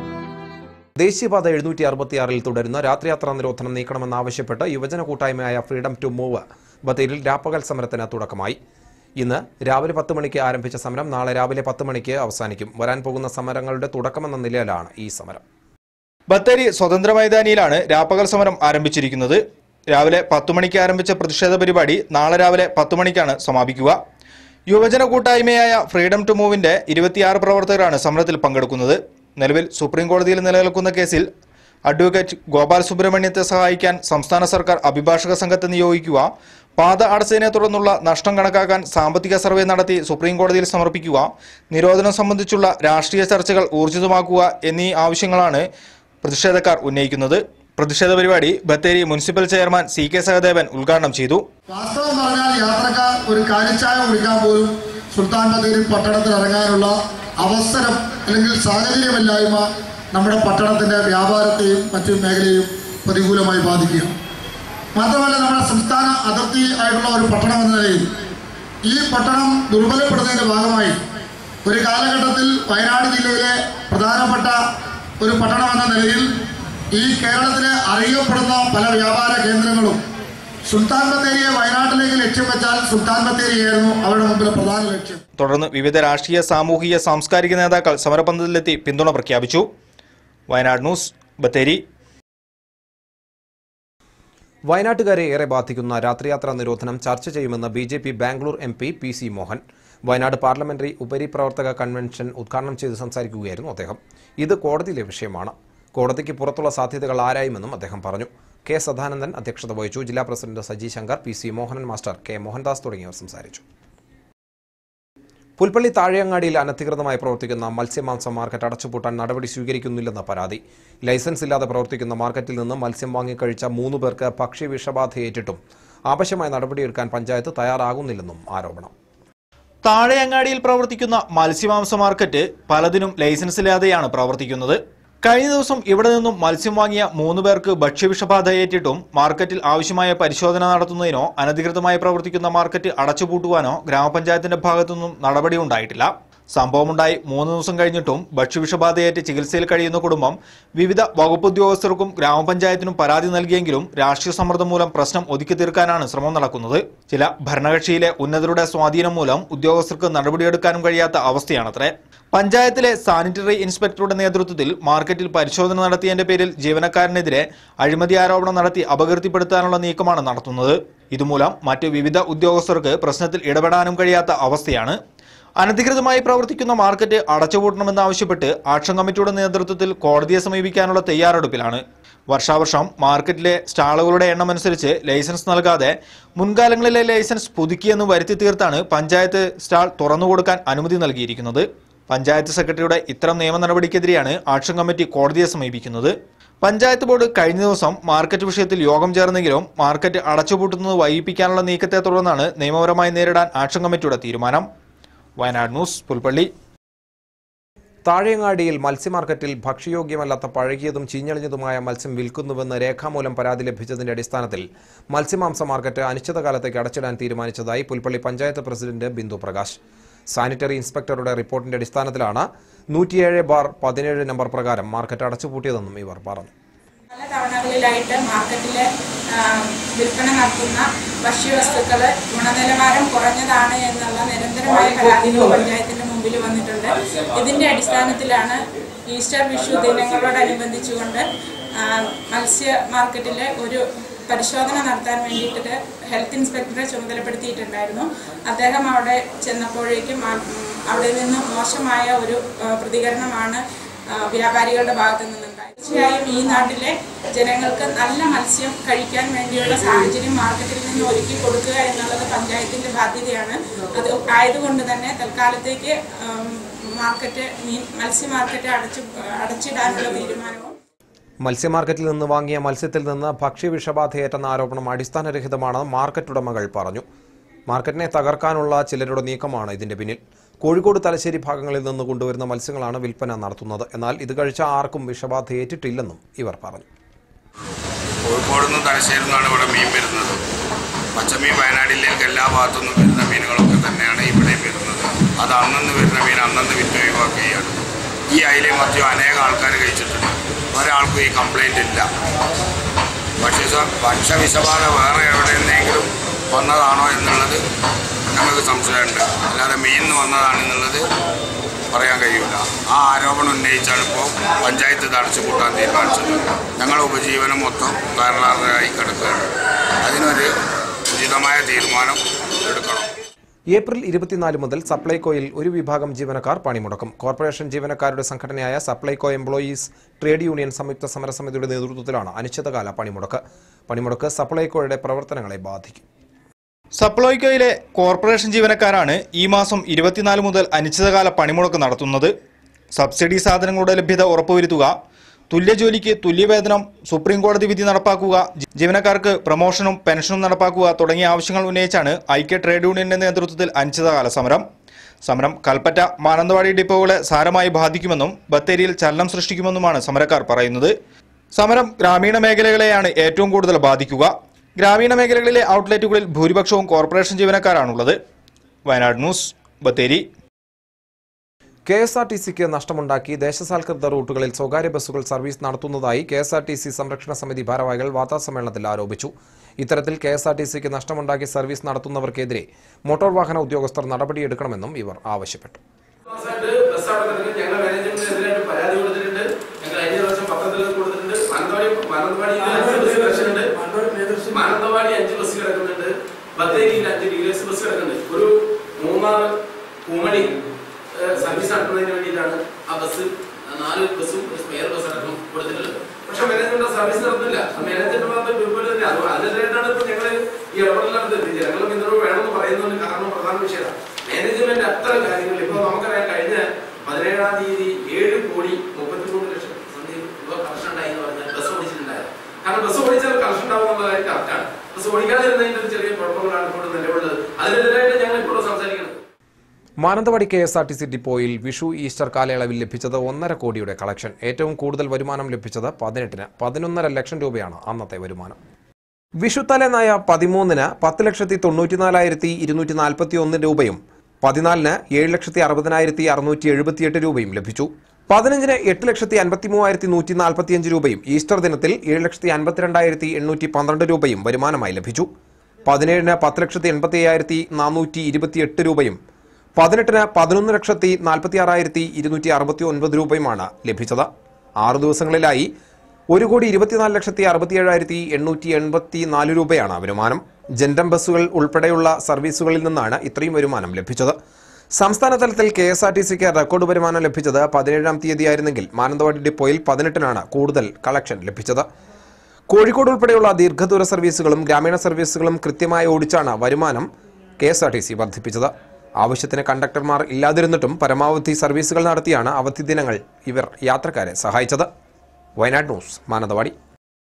ദേശീയപാത എഴുന്നൂറ്റി അറുപത്തിയാറിൽ തുടരുന്ന രാത്രിയാത്രാ നിരോധനം നീക്കണമെന്നാവശ്യപ്പെട്ട് യുവജന കൂട്ടായ്മയായ ഫ്രീഡം ടു മൂവ് ബത്തേരിയിൽ രാപ്പകൽ സമരത്തിന് തുടക്കമായി ഇന്ന് രാവിലെ പത്ത് മണിക്ക് ആരംഭിച്ച സമരം നാളെ രാവിലെ പത്ത് മണിക്ക് അവസാനിക്കും വരാൻ പോകുന്ന സമരങ്ങളുടെ തുടക്കമെന്ന നിലയിലാണ് ഈ സമരം ബത്തേരി സ്വതന്ത്ര മൈതാനിയിലാണ് രാപ്പകൽ സമരം ആരംഭിച്ചിരിക്കുന്നത് രാവിലെ പത്തു മണിക്ക് ആരംഭിച്ച പ്രതിഷേധ പരിപാടി നാളെ രാവിലെ പത്തു മണിക്കാണ് സമാപിക്കുക യുവജന കൂട്ടായ്മയായ ഫ്രീഡം ടു മൂവിന്റെ ഇരുപത്തിയാറ് പ്രവർത്തകരാണ് സമരത്തിൽ പങ്കെടുക്കുന്നത് നിലവിൽ സുപ്രീം കോടതിയിൽ നിലനിൽക്കുന്ന കേസിൽ അഡ്വക്കേറ്റ് ഗോപാൽ സുബ്രഹ്മണ്യത്തെ സഹായിക്കാൻ സംസ്ഥാന സർക്കാർ അഭിഭാഷക സംഘത്തെ നിയോഗിക്കുക പാത അടച്ചതിനെ തുടർന്നുള്ള നഷ്ടം കണക്കാക്കാൻ സാമ്പത്തിക സർവേ നടത്തി സുപ്രീം കോടതിയിൽ സമർപ്പിക്കുക നിരോധനം സംബന്ധിച്ചുള്ള രാഷ്ട്രീയ ചർച്ചകൾ ഊർജിതമാക്കുക എന്നീ ആവശ്യങ്ങളാണ് പ്രതിഷേധക്കാർ ഉന്നയിക്കുന്നത് പ്രതിഷേധ പരിപാടി Bathery municipal chairman C K Sahadevan ഉദ്ഘാടനം ചെയ്തു വാസ്തവം പറഞ്ഞാൽ യാത്രക്കാർ ഒരു കാലിച്ചായ കുടിക്കാൻ പോലും സുൽത്താൻ ബത്തേരി പട്ടണത്തിൽ ഇറങ്ങാനുള്ള അവസരം അല്ലെങ്കിൽ സാഹചര്യമില്ലായ്മ നമ്മുടെ പട്ടണത്തിന്റെ വ്യാപാരത്തെയും മറ്റു മേഖലയെയും പ്രതികൂലമായി ബാധിക്കുക മാത്രമല്ല നമ്മുടെ സംസ്ഥാന അതിർത്തി ആയിട്ടുള്ള ഒരു പട്ടണം എന്ന നിലയിൽ ഈ പട്ടണം ദുർബലപ്പെടുന്നതിന്റെ ഭാഗമായി ഒരു കാലഘട്ടത്തിൽ വയനാട് ജില്ലയിലെ പ്രധാനപ്പെട്ട ഒരു പട്ടണം എന്ന നിലയിൽ ഈ കേരളത്തിലെ അറിയപ്പെടുന്ന പല വ്യാപാര കേന്ദ്രങ്ങളും സുൽത്താൻ ബത്തേരിയെ വയനാട്ടിലേക്ക് ലക്ഷ്യം വെച്ചാൽ സുൽത്താൻ ബത്തേരിയായിരുന്നു അവരുടെ മുമ്പിലെ പ്രധാന ലക്ഷ്യം തുടർന്ന് വിവിധ രാഷ്ട്രീയ സാമൂഹിക സാംസ്കാരിക നേതാക്കൾ സമരപന്തലിലെത്തി പിന്തുണ പ്രഖ്യാപിച്ചു വയനാട് ന്യൂസ് ബത്തേരി വയനാട്ടുകാരെ ഏറെ ബാധിക്കുന്ന രാത്രിയാത്രാ നിരോധനം ചർച്ച ചെയ്യുമെന്ന് B J P Bangalore M P P C Mohan Wayanad parliamentary ഉപരിപ്രവർത്തക കൺവെൻഷൻ ഉദ്ഘാടനം ചെയ്ത് സംസാരിക്കുകയായിരുന്നു അദ്ദേഹം ഇത് കോടതിയിലെ വിഷയമാണ് കോടതിക്ക് പുറത്തുള്ള സാധ്യതകൾ ആരായുമെന്നും അദ്ദേഹം പറഞ്ഞു കെ സദാനന്ദൻ അധ്യക്ഷത വഹിച്ചു ജില്ലാ president Saji Shankar P C Mohanan master K Mohandas തുടങ്ങിയവർ സംസാരിച്ചു പുൽപ്പള്ളി താഴെയങ്ങാടിയിൽ അനധികൃതമായി പ്രവർത്തിക്കുന്ന മത്സ്യമാംസ മാർക്കറ്റ് അടച്ചുപൂട്ടാൻ നടപടി സ്വീകരിക്കുന്നില്ലെന്ന പരാതി ലൈസൻസ് ഇല്ലാതെ പ്രവർത്തിക്കുന്ന മാർക്കറ്റിൽ നിന്ന് മത്സ്യം വാങ്ങിക്കഴിച്ച മൂന്ന് പേർക്ക് ഭക്ഷ്യവിഷബാധയേറ്റിട്ടും ആവശ്യമായ നടപടിയെടുക്കാൻ പഞ്ചായത്ത് തയ്യാറാകുന്നില്ലെന്നും ആരോപണം താഴെയങ്ങാടിയിൽ പ്രവർത്തിക്കുന്ന മത്സ്യമാംസ മാർക്കറ്റ് പലതിനും ലൈസൻസ് ഇല്ലാതെയാണ് പ്രവർത്തിക്കുന്നത് കഴിഞ്ഞ ദിവസം ഇവിടെ നിന്നും മത്സ്യം വാങ്ങിയ മൂന്ന് പേർക്ക് ഭക്ഷ്യവിഷബാധ ഏറ്റിട്ടും മാർക്കറ്റിൽ ആവശ്യമായ പരിശോധന നടത്തുന്നതിനോ അനധികൃതമായി പ്രവർത്തിക്കുന്ന മാർക്കറ്റ് അടച്ചുപൂട്ടുവാനോ ഗ്രാമപഞ്ചായത്തിന്റെ ഭാഗത്തുനിന്നും നടപടി ഉണ്ടായിട്ടില്ല സംഭവമുണ്ടായി മൂന്ന് ദിവസം കഴിഞ്ഞിട്ടും ഭക്ഷ്യവിഷബാധയേറ്റ് ചികിത്സയിൽ കഴിയുന്ന കുടുംബം വിവിധ വകുപ്പ് ഉദ്യോഗസ്ഥർക്കും ഗ്രാമപഞ്ചായത്തിനും പരാതി നൽകിയെങ്കിലും രാഷ്ട്രീയ സമ്മർദ്ദം മൂലം പ്രശ്നം ഒതുക്കി തീർക്കാനാണ് ശ്രമം നടക്കുന്നത് ചില ഭരണകക്ഷിയിലെ ഉന്നതരുടെ സ്വാധീനം മൂലം ഉദ്യോഗസ്ഥർക്ക് നടപടിയെടുക്കാനും കഴിയാത്ത അവസ്ഥയാണത്രേ പഞ്ചായത്തിലെ സാനിറ്ററി ഇൻസ്പെക്ടറുടെ നേതൃത്വത്തിൽ മാർക്കറ്റിൽ പരിശോധന നടത്തിയതിന്റെ പേരിൽ ജീവനക്കാരനെതിരെ അഴിമതി ആരോപണം നടത്തി അപകീർത്തിപ്പെടുത്താനുള്ള നീക്കമാണ് നടത്തുന്നത് ഇതുമൂലം മറ്റ് വിവിധ ഉദ്യോഗസ്ഥർക്ക് പ്രശ്നത്തിൽ ഇടപെടാനും കഴിയാത്ത അവസ്ഥയാണ് അനധികൃതമായി പ്രവർത്തിക്കുന്ന മാർക്കറ്റ് അടച്ചുപൂട്ടണമെന്നാവശ്യപ്പെട്ട് ആക്ഷൻ കമ്മിറ്റിയുടെ നേതൃത്വത്തിൽ കോടതിയെ സമീപിക്കാനുള്ള തയ്യാറെടുപ്പിലാണ് വർഷാവർഷം മാർക്കറ്റിലെ സ്റ്റാളുകളുടെ എണ്ണം അനുസരിച്ച് ലൈസൻസ് നൽകാതെ മുൻകാലങ്ങളിലെ ലൈസൻസ് പുതുക്കിയെന്ന് വരുത്തി തീർത്താണ് പഞ്ചായത്ത് സ്റ്റാൾ തുറന്നുകൊടുക്കാൻ അനുമതി നൽകിയിരിക്കുന്നത് പഞ്ചായത്ത് സെക്രട്ടറിയുടെ ഇത്തരം നിയമ നടപടിക്കെതിരെയാണ് ആക്ഷൻ കമ്മിറ്റി കോടതിയെ സമീപിക്കുന്നത് പഞ്ചായത്ത് ബോർഡ് കഴിഞ്ഞ ദിവസം മാർക്കറ്റ് വിഷയത്തിൽ യോഗം ചേർന്നെങ്കിലും മാർക്കറ്റ് അടച്ചുപൂട്ടുന്നത് വൈകിപ്പിക്കാനുള്ള നീക്കത്തെ തുടർന്നാണ് നിയമപരമായി നേരിടാൻ ആക്ഷൻ കമ്മിറ്റിയുടെ തീരുമാനം വയനാട് ന്യൂസ് പുൽപ്പള്ളി താഴെയങ്ങാടിയിൽ മത്സ്യമാർക്കറ്റിൽ ഭക്ഷ്യയോഗ്യമല്ലാത്ത പഴകിയതും ചീഞ്ഞളിഞ്ഞതുമായ മത്സ്യം വിൽക്കുന്നുവെന്ന് രേഖാമൂലം പരാതി ലഭിച്ചതിന്റെ അടിസ്ഥാനത്തിൽ മത്സ്യമാംസ മാർക്കറ്റ് അനിശ്ചിതകാലത്തേക്ക് അടച്ചിടാൻ തീരുമാനിച്ചതായി പുൽപ്പള്ളി പഞ്ചായത്ത് പ്രസിഡന്റ് ബിന്ദു പ്രകാശ് സാനിറ്ററി ഇൻസ്പെക്ടറുടെ റിപ്പോർട്ടിന്റെ അടിസ്ഥാനത്തിലാണ് നൂറ്റിയേഴ് ബാർ പതിനേഴ് നമ്പർ പ്രകാരം മാർക്കറ്റ് അടച്ചുപൂട്ടിയതെന്നും ഇവർ പറഞ്ഞു പല തവണകളിലായിട്ട് മാർക്കറ്റിൽ വിൽപ്പന നടത്തുന്ന ഭക്ഷ്യവസ്തുക്കൾ ഗുണനിലവാരം കുറഞ്ഞതാണ് എന്നുള്ള നിരന്തരമായ പരാതികൾ പഞ്ചായത്തിന്റെ മുമ്പിൽ വന്നിട്ടുണ്ട് ഇതിന്റെ അടിസ്ഥാനത്തിലാണ് ഈസ്റ്റർ വിഷു ദിനങ്ങളോടനുബന്ധിച്ചുകൊണ്ട് ആ, മത്സ്യ മാർക്കറ്റിലെ ഒരു പരിശോധന നടത്താൻ വേണ്ടിയിട്ട് ഹെൽത്ത് ഇൻസ്പെക്ടറെ ചുമതലപ്പെടുത്തിയിട്ടുണ്ടായിരുന്നു അദ്ദേഹം അവിടെ ചെന്നപ്പോഴേക്കും ആ, ഉം, അവിടെ നിന്ന് മോശമായ ഒരു ആ, പ്രതികരണമാണ് ആ, വ്യാപാരികളുടെ ഭാഗത്തു നിന്നുണ്ടായത് തീർച്ചയായും ഈ നാട്ടിലെ ജനങ്ങൾക്ക് നല്ല മത്സ്യം കഴിക്കാൻ വേണ്ടിയുള്ള സാഹചര്യം മാർക്കറ്റിൽ നിന്ന് ഒരുക്കി കൊടുക്കുക എന്നുള്ളത് പഞ്ചായത്തിന്റെ ബാധ്യതയാണ് അത് ആയതുകൊണ്ട് തന്നെ തൽക്കാലത്തേക്ക് ആം, മാർക്കറ്റ് മീൻ മത്സ്യ മാർക്കറ്റ് അടച്ചു അടച്ചിടാനുള്ള തീരുമാനവും മത്സ്യമാർക്കറ്റിൽ നിന്ന് വാങ്ങിയ മത്സ്യത്തിൽ നിന്ന് ഭക്ഷ്യവിഷബാധയേറ്റെന്ന ആരോപണം അടിസ്ഥാനരഹിതമാണെന്ന് മാർക്കറ്റ് ഉടമകൾ പറഞ്ഞു മാർക്കറ്റിനെ തകർക്കാനുള്ള ചിലരുടെ നീക്കമാണ് ഇതിന്റെ പിന്നിൽ കോഴിക്കോട് തലശ്ശേരി ഭാഗങ്ങളിൽ നിന്ന് കൊണ്ടുവരുന്ന മത്സ്യങ്ങളാണ് വിൽപ്പന നടത്തുന്നത് എന്നാൽ ഇത് കഴിച്ച ആർക്കും വിഷബാധ ഏറ്റിട്ടില്ലെന്നും ഇവർ പറഞ്ഞു കോഴിക്കോട് നിന്നും തലശ്ശേരി നിന്നാണ് ഇവിടെ മീൻ വരുന്നത് പച്ചമീൻ വയനാട്ടിലേക്ക് എല്ലാ ഭാഗത്തു നിന്നും വരുന്ന മീനുകളൊക്കെ തന്നെയാണ് ഇവിടെ വരുന്നത് അത് അന്നന്ന് വരുന്ന മീൻ അന്നന്ന് വിറ്റ് ഒഴിവാക്കുകയാണ് ഈ അയിലയും മറ്റും അനേകം ആൾക്കാർ കഴിച്ചിട്ടുണ്ട് ഒരാൾക്കും ഈ കംപ്ലൈൻ്റ് ഇല്ല പക്ഷേ ഭക്ഷ്യവിഷബാധ വേറെ എവിടെയെന്നെങ്കിലും വന്നതാണോ എന്നുള്ളത് ഞങ്ങൾക്ക് സംശയമുണ്ട് അല്ലാതെ മീൻ നിന്ന് വന്നതാണെന്നുള്ളത് പറയാൻ കഴിയില്ല ആ ആരോപണം ഉന്നയിച്ചാണ് ഇപ്പോൾ പഞ്ചായത്ത് ഇത് അടച്ചു പൂട്ടാൻ തീരുമാനിച്ചത് ഞങ്ങളുടെ ഉപജീവനം മൊത്തം തകരാറായി കിടക്കുകയാണ് അതിനൊരു ഉചിതമായ തീരുമാനം എടുക്കണം ഏപ്രിൽ ഇരുപത്തിനാല് മുതൽ സപ്ലൈകോയിൽ ഒരു വിഭാഗം ജീവനക്കാർ പണിമുടക്കും കോർപ്പറേഷൻ ജീവനക്കാരുടെ സംഘടനയായ സപ്ലൈകോ എംപ്ലോയീസ് ട്രേഡ് യൂണിയൻ സംയുക്ത സമരസമിതിയുടെ നേതൃത്വത്തിലാണ് അനിശ്ചിതകാല പണിമുടക്ക് പണിമുടക്ക് സപ്ലൈകോയുടെ പ്രവർത്തനങ്ങളെ ബാധിക്കും സപ്ലൈകോയിലെ കോർപ്പറേഷൻ ജീവനക്കാരാണ് ഈ മാസം ഇരുപത്തിനാല് മുതൽ അനിശ്ചിതകാല പണിമുടക്ക് നടത്തുന്നത് സബ്സിഡി സാധനങ്ങളുടെ ലഭ്യത ഉറപ്പുവരുത്തുക തുല്യ ജോലിക്ക് തുല്യവേതനം സുപ്രീം കോടതി വിധി നടപ്പാക്കുക ജീവനക്കാർക്ക് പ്രമോഷനും പെൻഷനും നടപ്പാക്കുക തുടങ്ങിയ ആവശ്യങ്ങൾ ഉന്നയിച്ചാണ് ഐക്യ ട്രേഡ് യൂണിയന്റെ നേതൃത്വത്തിൽ അനിശ്ചിതകാല സമരം സമരം കൽപ്പറ്റ മാനന്തവാടി ഡിപ്പോകളെ സാരമായി ബാധിക്കുമെന്നും ബത്തേരിയിൽ ചലനം സൃഷ്ടിക്കുമെന്നുമാണ് സമരക്കാർ പറയുന്നത് സമരം ഗ്രാമീണ മേഖലകളെയാണ് ഏറ്റവും കൂടുതൽ ബാധിക്കുക ഗ്രാമീണ മേഖലകളിലെ ഔട്ട്ലെറ്റുകളിൽ ഭൂരിപക്ഷവും കോർപ്പറേഷൻ ജീവനക്കാരാണുള്ളത് Wayanad news Bathery K S R T സിക്ക് നഷ്ടമുണ്ടാക്കി ദേശസാൽകൃത റൂട്ടുകളിൽ സ്വകാര്യ ബസ്സുകൾ സർവീസ് നടത്തുന്നതായി K S R T C സംരക്ഷണ സമിതി ഭാരവാഹികൾ വാർത്താസമ്മേളനത്തിൽ ആരോപിച്ചു ഇത്തരത്തിൽ കെ എസ് ആർ ടി സിക്ക് നഷ്ടമുണ്ടാക്കി സർവീസ് നടത്തുന്നവർക്കെതിരെ മോട്ടോർ വാഹന ഉദ്യോഗസ്ഥർ നടപടിയെടുക്കണമെന്നും ഇവർ ആവശ്യപ്പെട്ടു ബസ് അടക്കത്തിന് ഞങ്ങൾ മാനേജ്മെന്റിനെതിരായിട്ട് പരാതി കൊടുത്തിട്ടുണ്ട് ഞങ്ങൾ കഴിഞ്ഞ ദിവസം പത്രത്തിൽ കൊടുത്തിട്ടുണ്ട് മാനന്തവാടി മാനന്തവാടി അഞ്ച് ബസ് കിടക്കുന്നുണ്ട് മാനന്തവാടി അഞ്ച് ബസ് കിടക്കുന്നുണ്ട് ബത്തേരിയിൽ അഞ്ച് ഡീലേഴ്സ് ബസ് കിടക്കുന്നുണ്ട് ഒരു മൂന്നാർ കുമണി സർവീസ് നടത്തുന്നതിന് വേണ്ടിയിട്ടാണ് ആ ബസ് നാല് ബസ്സും ഒരു സ്പെയർ ബസ് അടക്കം കൊടുത്തിട്ടുള്ളത് പക്ഷെ മാനേജ്മെന്റ് സർവീസ് നടത്തുന്നില്ല മാനേജ്മെന്റ് ഭാഗത്ത് ദുർബലത തന്നെ അത് അതിനെതിരായിട്ടാണ് ഇപ്പൊ ഞങ്ങൾ ഈ ഇടപെടൽ നടത്തുന്നത് ജനങ്ങൾ പിന്തുണ വേണമെന്ന് പറയുന്നതിന് കാരണം പ്രധാന വിഷയമാണ് മാനേജ്മെന്റ് അത്തരം കാര്യങ്ങൾ ഇപ്പൊ നമുക്കറിയാം കഴിഞ്ഞ പതിനേഴാം തീയതി ഏഴ് കോടി മുപ്പത്തിമൂന്ന് ലക്ഷം സംതിങ് രൂപ കളക്ഷൻ ഉണ്ടായി എന്ന് പറഞ്ഞാൽ ബസ് ഓടിച്ചിട്ടുണ്ടായത് കാരണം ബസ് ഓടിച്ചാൽ കളക്ഷൻ ഉണ്ടാവും എന്നുള്ള കാര്യം കറക്റ്റാണ് ബസ് ഓടിക്കാതിരുന്നതിന്റെ ഒരു ചെറിയ കുഴപ്പങ്ങളാണ് ഇപ്പോൾ നിലവിലുള്ളത് അതിനെതിരായിട്ട് ഞങ്ങൾ ഇപ്പോൾ സംസാരിക്കുന്നത് Mananthavady K S R T C ഡിപ്പോയിൽ വിഷു ഈസ്റ്റർ കാലയളവിൽ ലഭിച്ചത് ഒന്നര കോടിയുടെ കളക്ഷൻ ഏറ്റവും കൂടുതൽ വരുമാനം ലഭിച്ചത് പതിനെട്ടിന് പതിനൊന്നര ലക്ഷം രൂപയാണ് അന്നത്തെ വരുമാനം വിഷുത്തലേന്നായ പതിമൂന്നിന് പത്ത് ലക്ഷത്തി തൊണ്ണൂറ്റിനാലായിരത്തി ഇരുന്നൂറ്റി നാൽപ്പത്തി ഒന്ന് രൂപയും പതിനാലിന് ഏഴ് ലക്ഷത്തി അറുപതിനായിരത്തി അറുന്നൂറ്റി എഴുപത്തിയെട്ട് രൂപയും ലഭിച്ചു പതിനഞ്ചിന് എട്ട് ലക്ഷത്തി അൻപത്തി മൂവായിരത്തി നൂറ്റി നാൽപ്പത്തിയഞ്ച് രൂപയും ഈസ്റ്റർ ദിനത്തിൽ ഏഴ് ലക്ഷത്തി അൻപത്തിരണ്ടായിരത്തി എണ്ണൂറ്റി പന്ത്രണ്ട് രൂപയും വരുമാനമായി ലഭിച്ചു പതിനേഴിന് പത്ത് ലക്ഷത്തി എൺപത്തി അയ്യായിരത്തി നാനൂറ്റി ഇരുപത്തിയെട്ട് രൂപയും പതിനെട്ടിന് പതിനൊന്ന് ലക്ഷത്തി നാൽപ്പത്തി ആറായിരത്തി ഇരുന്നൂറ്റി അറുപത്തി ഒൻപത് രൂപയുമാണ് ലഭിച്ചത് ആറു ദിവസങ്ങളിലായി ഒരു കോടി ഇരുപത്തിനാല് ലക്ഷത്തി അറുപത്തി ഏഴായിരത്തി എണ്ണൂറ്റി എൺപത്തി നാല് രൂപയാണ് വരുമാനം ജെൻഡം ബസ്സുകൾ ഉൾപ്പെടെയുള്ള സർവീസുകളിൽ നിന്നാണ് ഇത്രയും വരുമാനം ലഭിച്ചത് സംസ്ഥാന തലത്തിൽ കെ എസ് ആർ ടി സിക്ക് റെക്കോർഡ് വരുമാനം ലഭിച്ചത് പതിനേഴാം തീയതിയായിരുന്നെങ്കിൽ മാനന്തവാടി ഡിപ്പോയിൽ പതിനെട്ടിനാണ് കൂടുതൽ കളക്ഷൻ ലഭിച്ചത് കോഴിക്കോട് ഉൾപ്പെടെയുള്ള ദീർഘദൂര സർവീസുകളും ഗ്രാമീണ സർവീസുകളും കൃത്യമായി ഓടിച്ചാണ് വരുമാനം K S R T C വർദ്ധിപ്പിച്ചത് ആവശ്യത്തിന് കണ്ടക്ടർമാർ ഇല്ലാതിരുന്നിട്ടും പരമാവധി സർവീസുകൾ നടത്തിയാണ് അവധി ദിനങ്ങൾ ഇവർ യാത്രക്കാരെ സഹായിച്ചത് വയനാട് ന്യൂസ് മാനന്തവാടി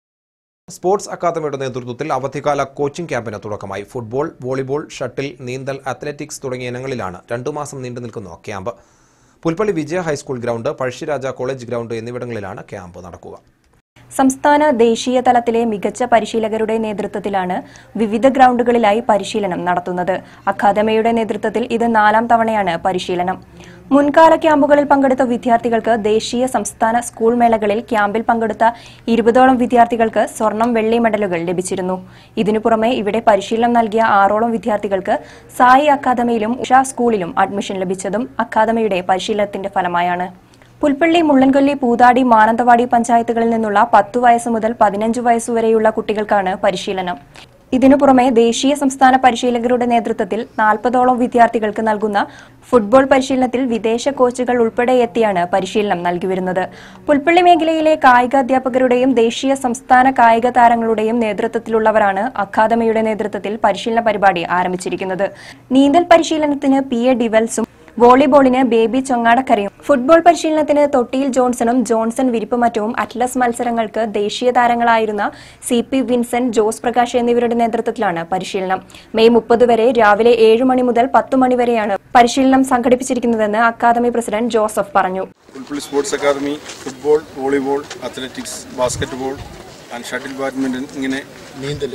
സ്പോർട്സ് അക്കാദമിയുടെ നേതൃത്വത്തിൽ അവധിക്കാല കോച്ചിംഗ് ക്യാമ്പിന് തുടക്കമായി ഫുട്ബോൾ വോളിബോൾ ഷട്ടിൽ നീന്തൽ അത്ലറ്റിക്സ് തുടങ്ങിയ ഇനങ്ങളിലാണ് രണ്ടു മാസം നീണ്ടു നിൽക്കുന്ന camp Pulpally Vijaya high school ground Pazhassiraja college ground എന്നിവിടങ്ങളിലാണ് ക്യാമ്പ് നടക്കുക സംസ്ഥാന ദേശീയ തലത്തിലെ മികച്ച പരിശീലകരുടെ നേതൃത്വത്തിലാണ് വിവിധ ഗ്രൗണ്ടുകളിലായി പരിശീലനം നടത്തുന്നത് അക്കാദമിയുടെ നേതൃത്വത്തിൽ ഇത് നാലാം തവണയാണ് പരിശീലനം മുൻകാല ക്യാമ്പുകളിൽ പങ്കെടുത്ത വിദ്യാർത്ഥികൾക്ക് ദേശീയ സംസ്ഥാന സ്കൂൾ മേളകളിൽ ക്യാമ്പിൽ പങ്കെടുത്ത ഇരുപതോളം വിദ്യാർത്ഥികൾക്ക് സ്വർണം വെള്ളി മെഡലുകൾ ലഭിച്ചിരുന്നു ഇതിനു പുറമെ ഇവിടെ പരിശീലനം നൽകിയ ആറോളം വിദ്യാർത്ഥികൾക്ക് സായി അക്കാദമിയിലും ഉഷ സ്കൂളിലും അഡ്മിഷൻ ലഭിച്ചതും അക്കാദമിയുടെ പരിശീലനത്തിന്റെ ഫലമായാണ് പുൽപ്പള്ളി മുള്ളൻകൊല്ലി പൂതാടി മാനന്തവാടി പഞ്ചായത്തുകളിൽ നിന്നുള്ള പത്തു വയസ്സ് മുതൽ പതിനഞ്ച് വയസ്സുവരെയുള്ള കുട്ടികൾക്കാണ് പരിശീലനം ഇതിനു പുറമെ ദേശീയ സംസ്ഥാന പരിശീലകരുടെ നേതൃത്വത്തിൽ നാൽപ്പതോളം വിദ്യാർത്ഥികൾക്ക് നൽകുന്ന ഫുട്ബോൾ പരിശീലനത്തിൽ വിദേശ കോച്ചുകൾ ഉൾപ്പെടെ എത്തിയാണ് പരിശീലനം നൽകിവരുന്നത് പുൽപ്പള്ളി മേഖലയിലെ കായിക അധ്യാപകരുടെയും ദേശീയ സംസ്ഥാന കായിക താരങ്ങളുടെയും നേതൃത്വത്തിലുള്ളവരാണ് അക്കാദമിയുടെ നേതൃത്വത്തിൽ പരിശീലന പരിപാടി ആരംഭിച്ചിരിക്കുന്നത് നീന്തൽ പരിശീലനത്തിന് പി എ ഡിവൽസും വോളിബോളിന് ബേബി ചൊങ്ങാടക്കരയും ഫുട്ബോൾ പരിശീലനത്തിന് തൊട്ടിയിൽ ജോൺസണും ജോൺസൺ വിരിപ്പുമറ്റവും അറ്റ്ലസ് മത്സരങ്ങൾക്ക് ദേശീയ താരങ്ങളായിരുന്ന C P Vincent Jose Prakash എന്നിവരുടെ നേതൃത്വത്തിലാണ് പരിശീലനം മെയ് മുപ്പത് വരെ രാവിലെ ഏഴ് മണി മുതൽ പത്ത് മണി വരെയാണ് പരിശീലനം സംഘടിപ്പിച്ചിരിക്കുന്നതെന്ന് അക്കാദമി പ്രസിഡന്റ് ജോസഫ് പറഞ്ഞു Pulpally sports academy football volleyball athletics basketball and shuttle badminton ഇങ്ങനെ നീന്തൽ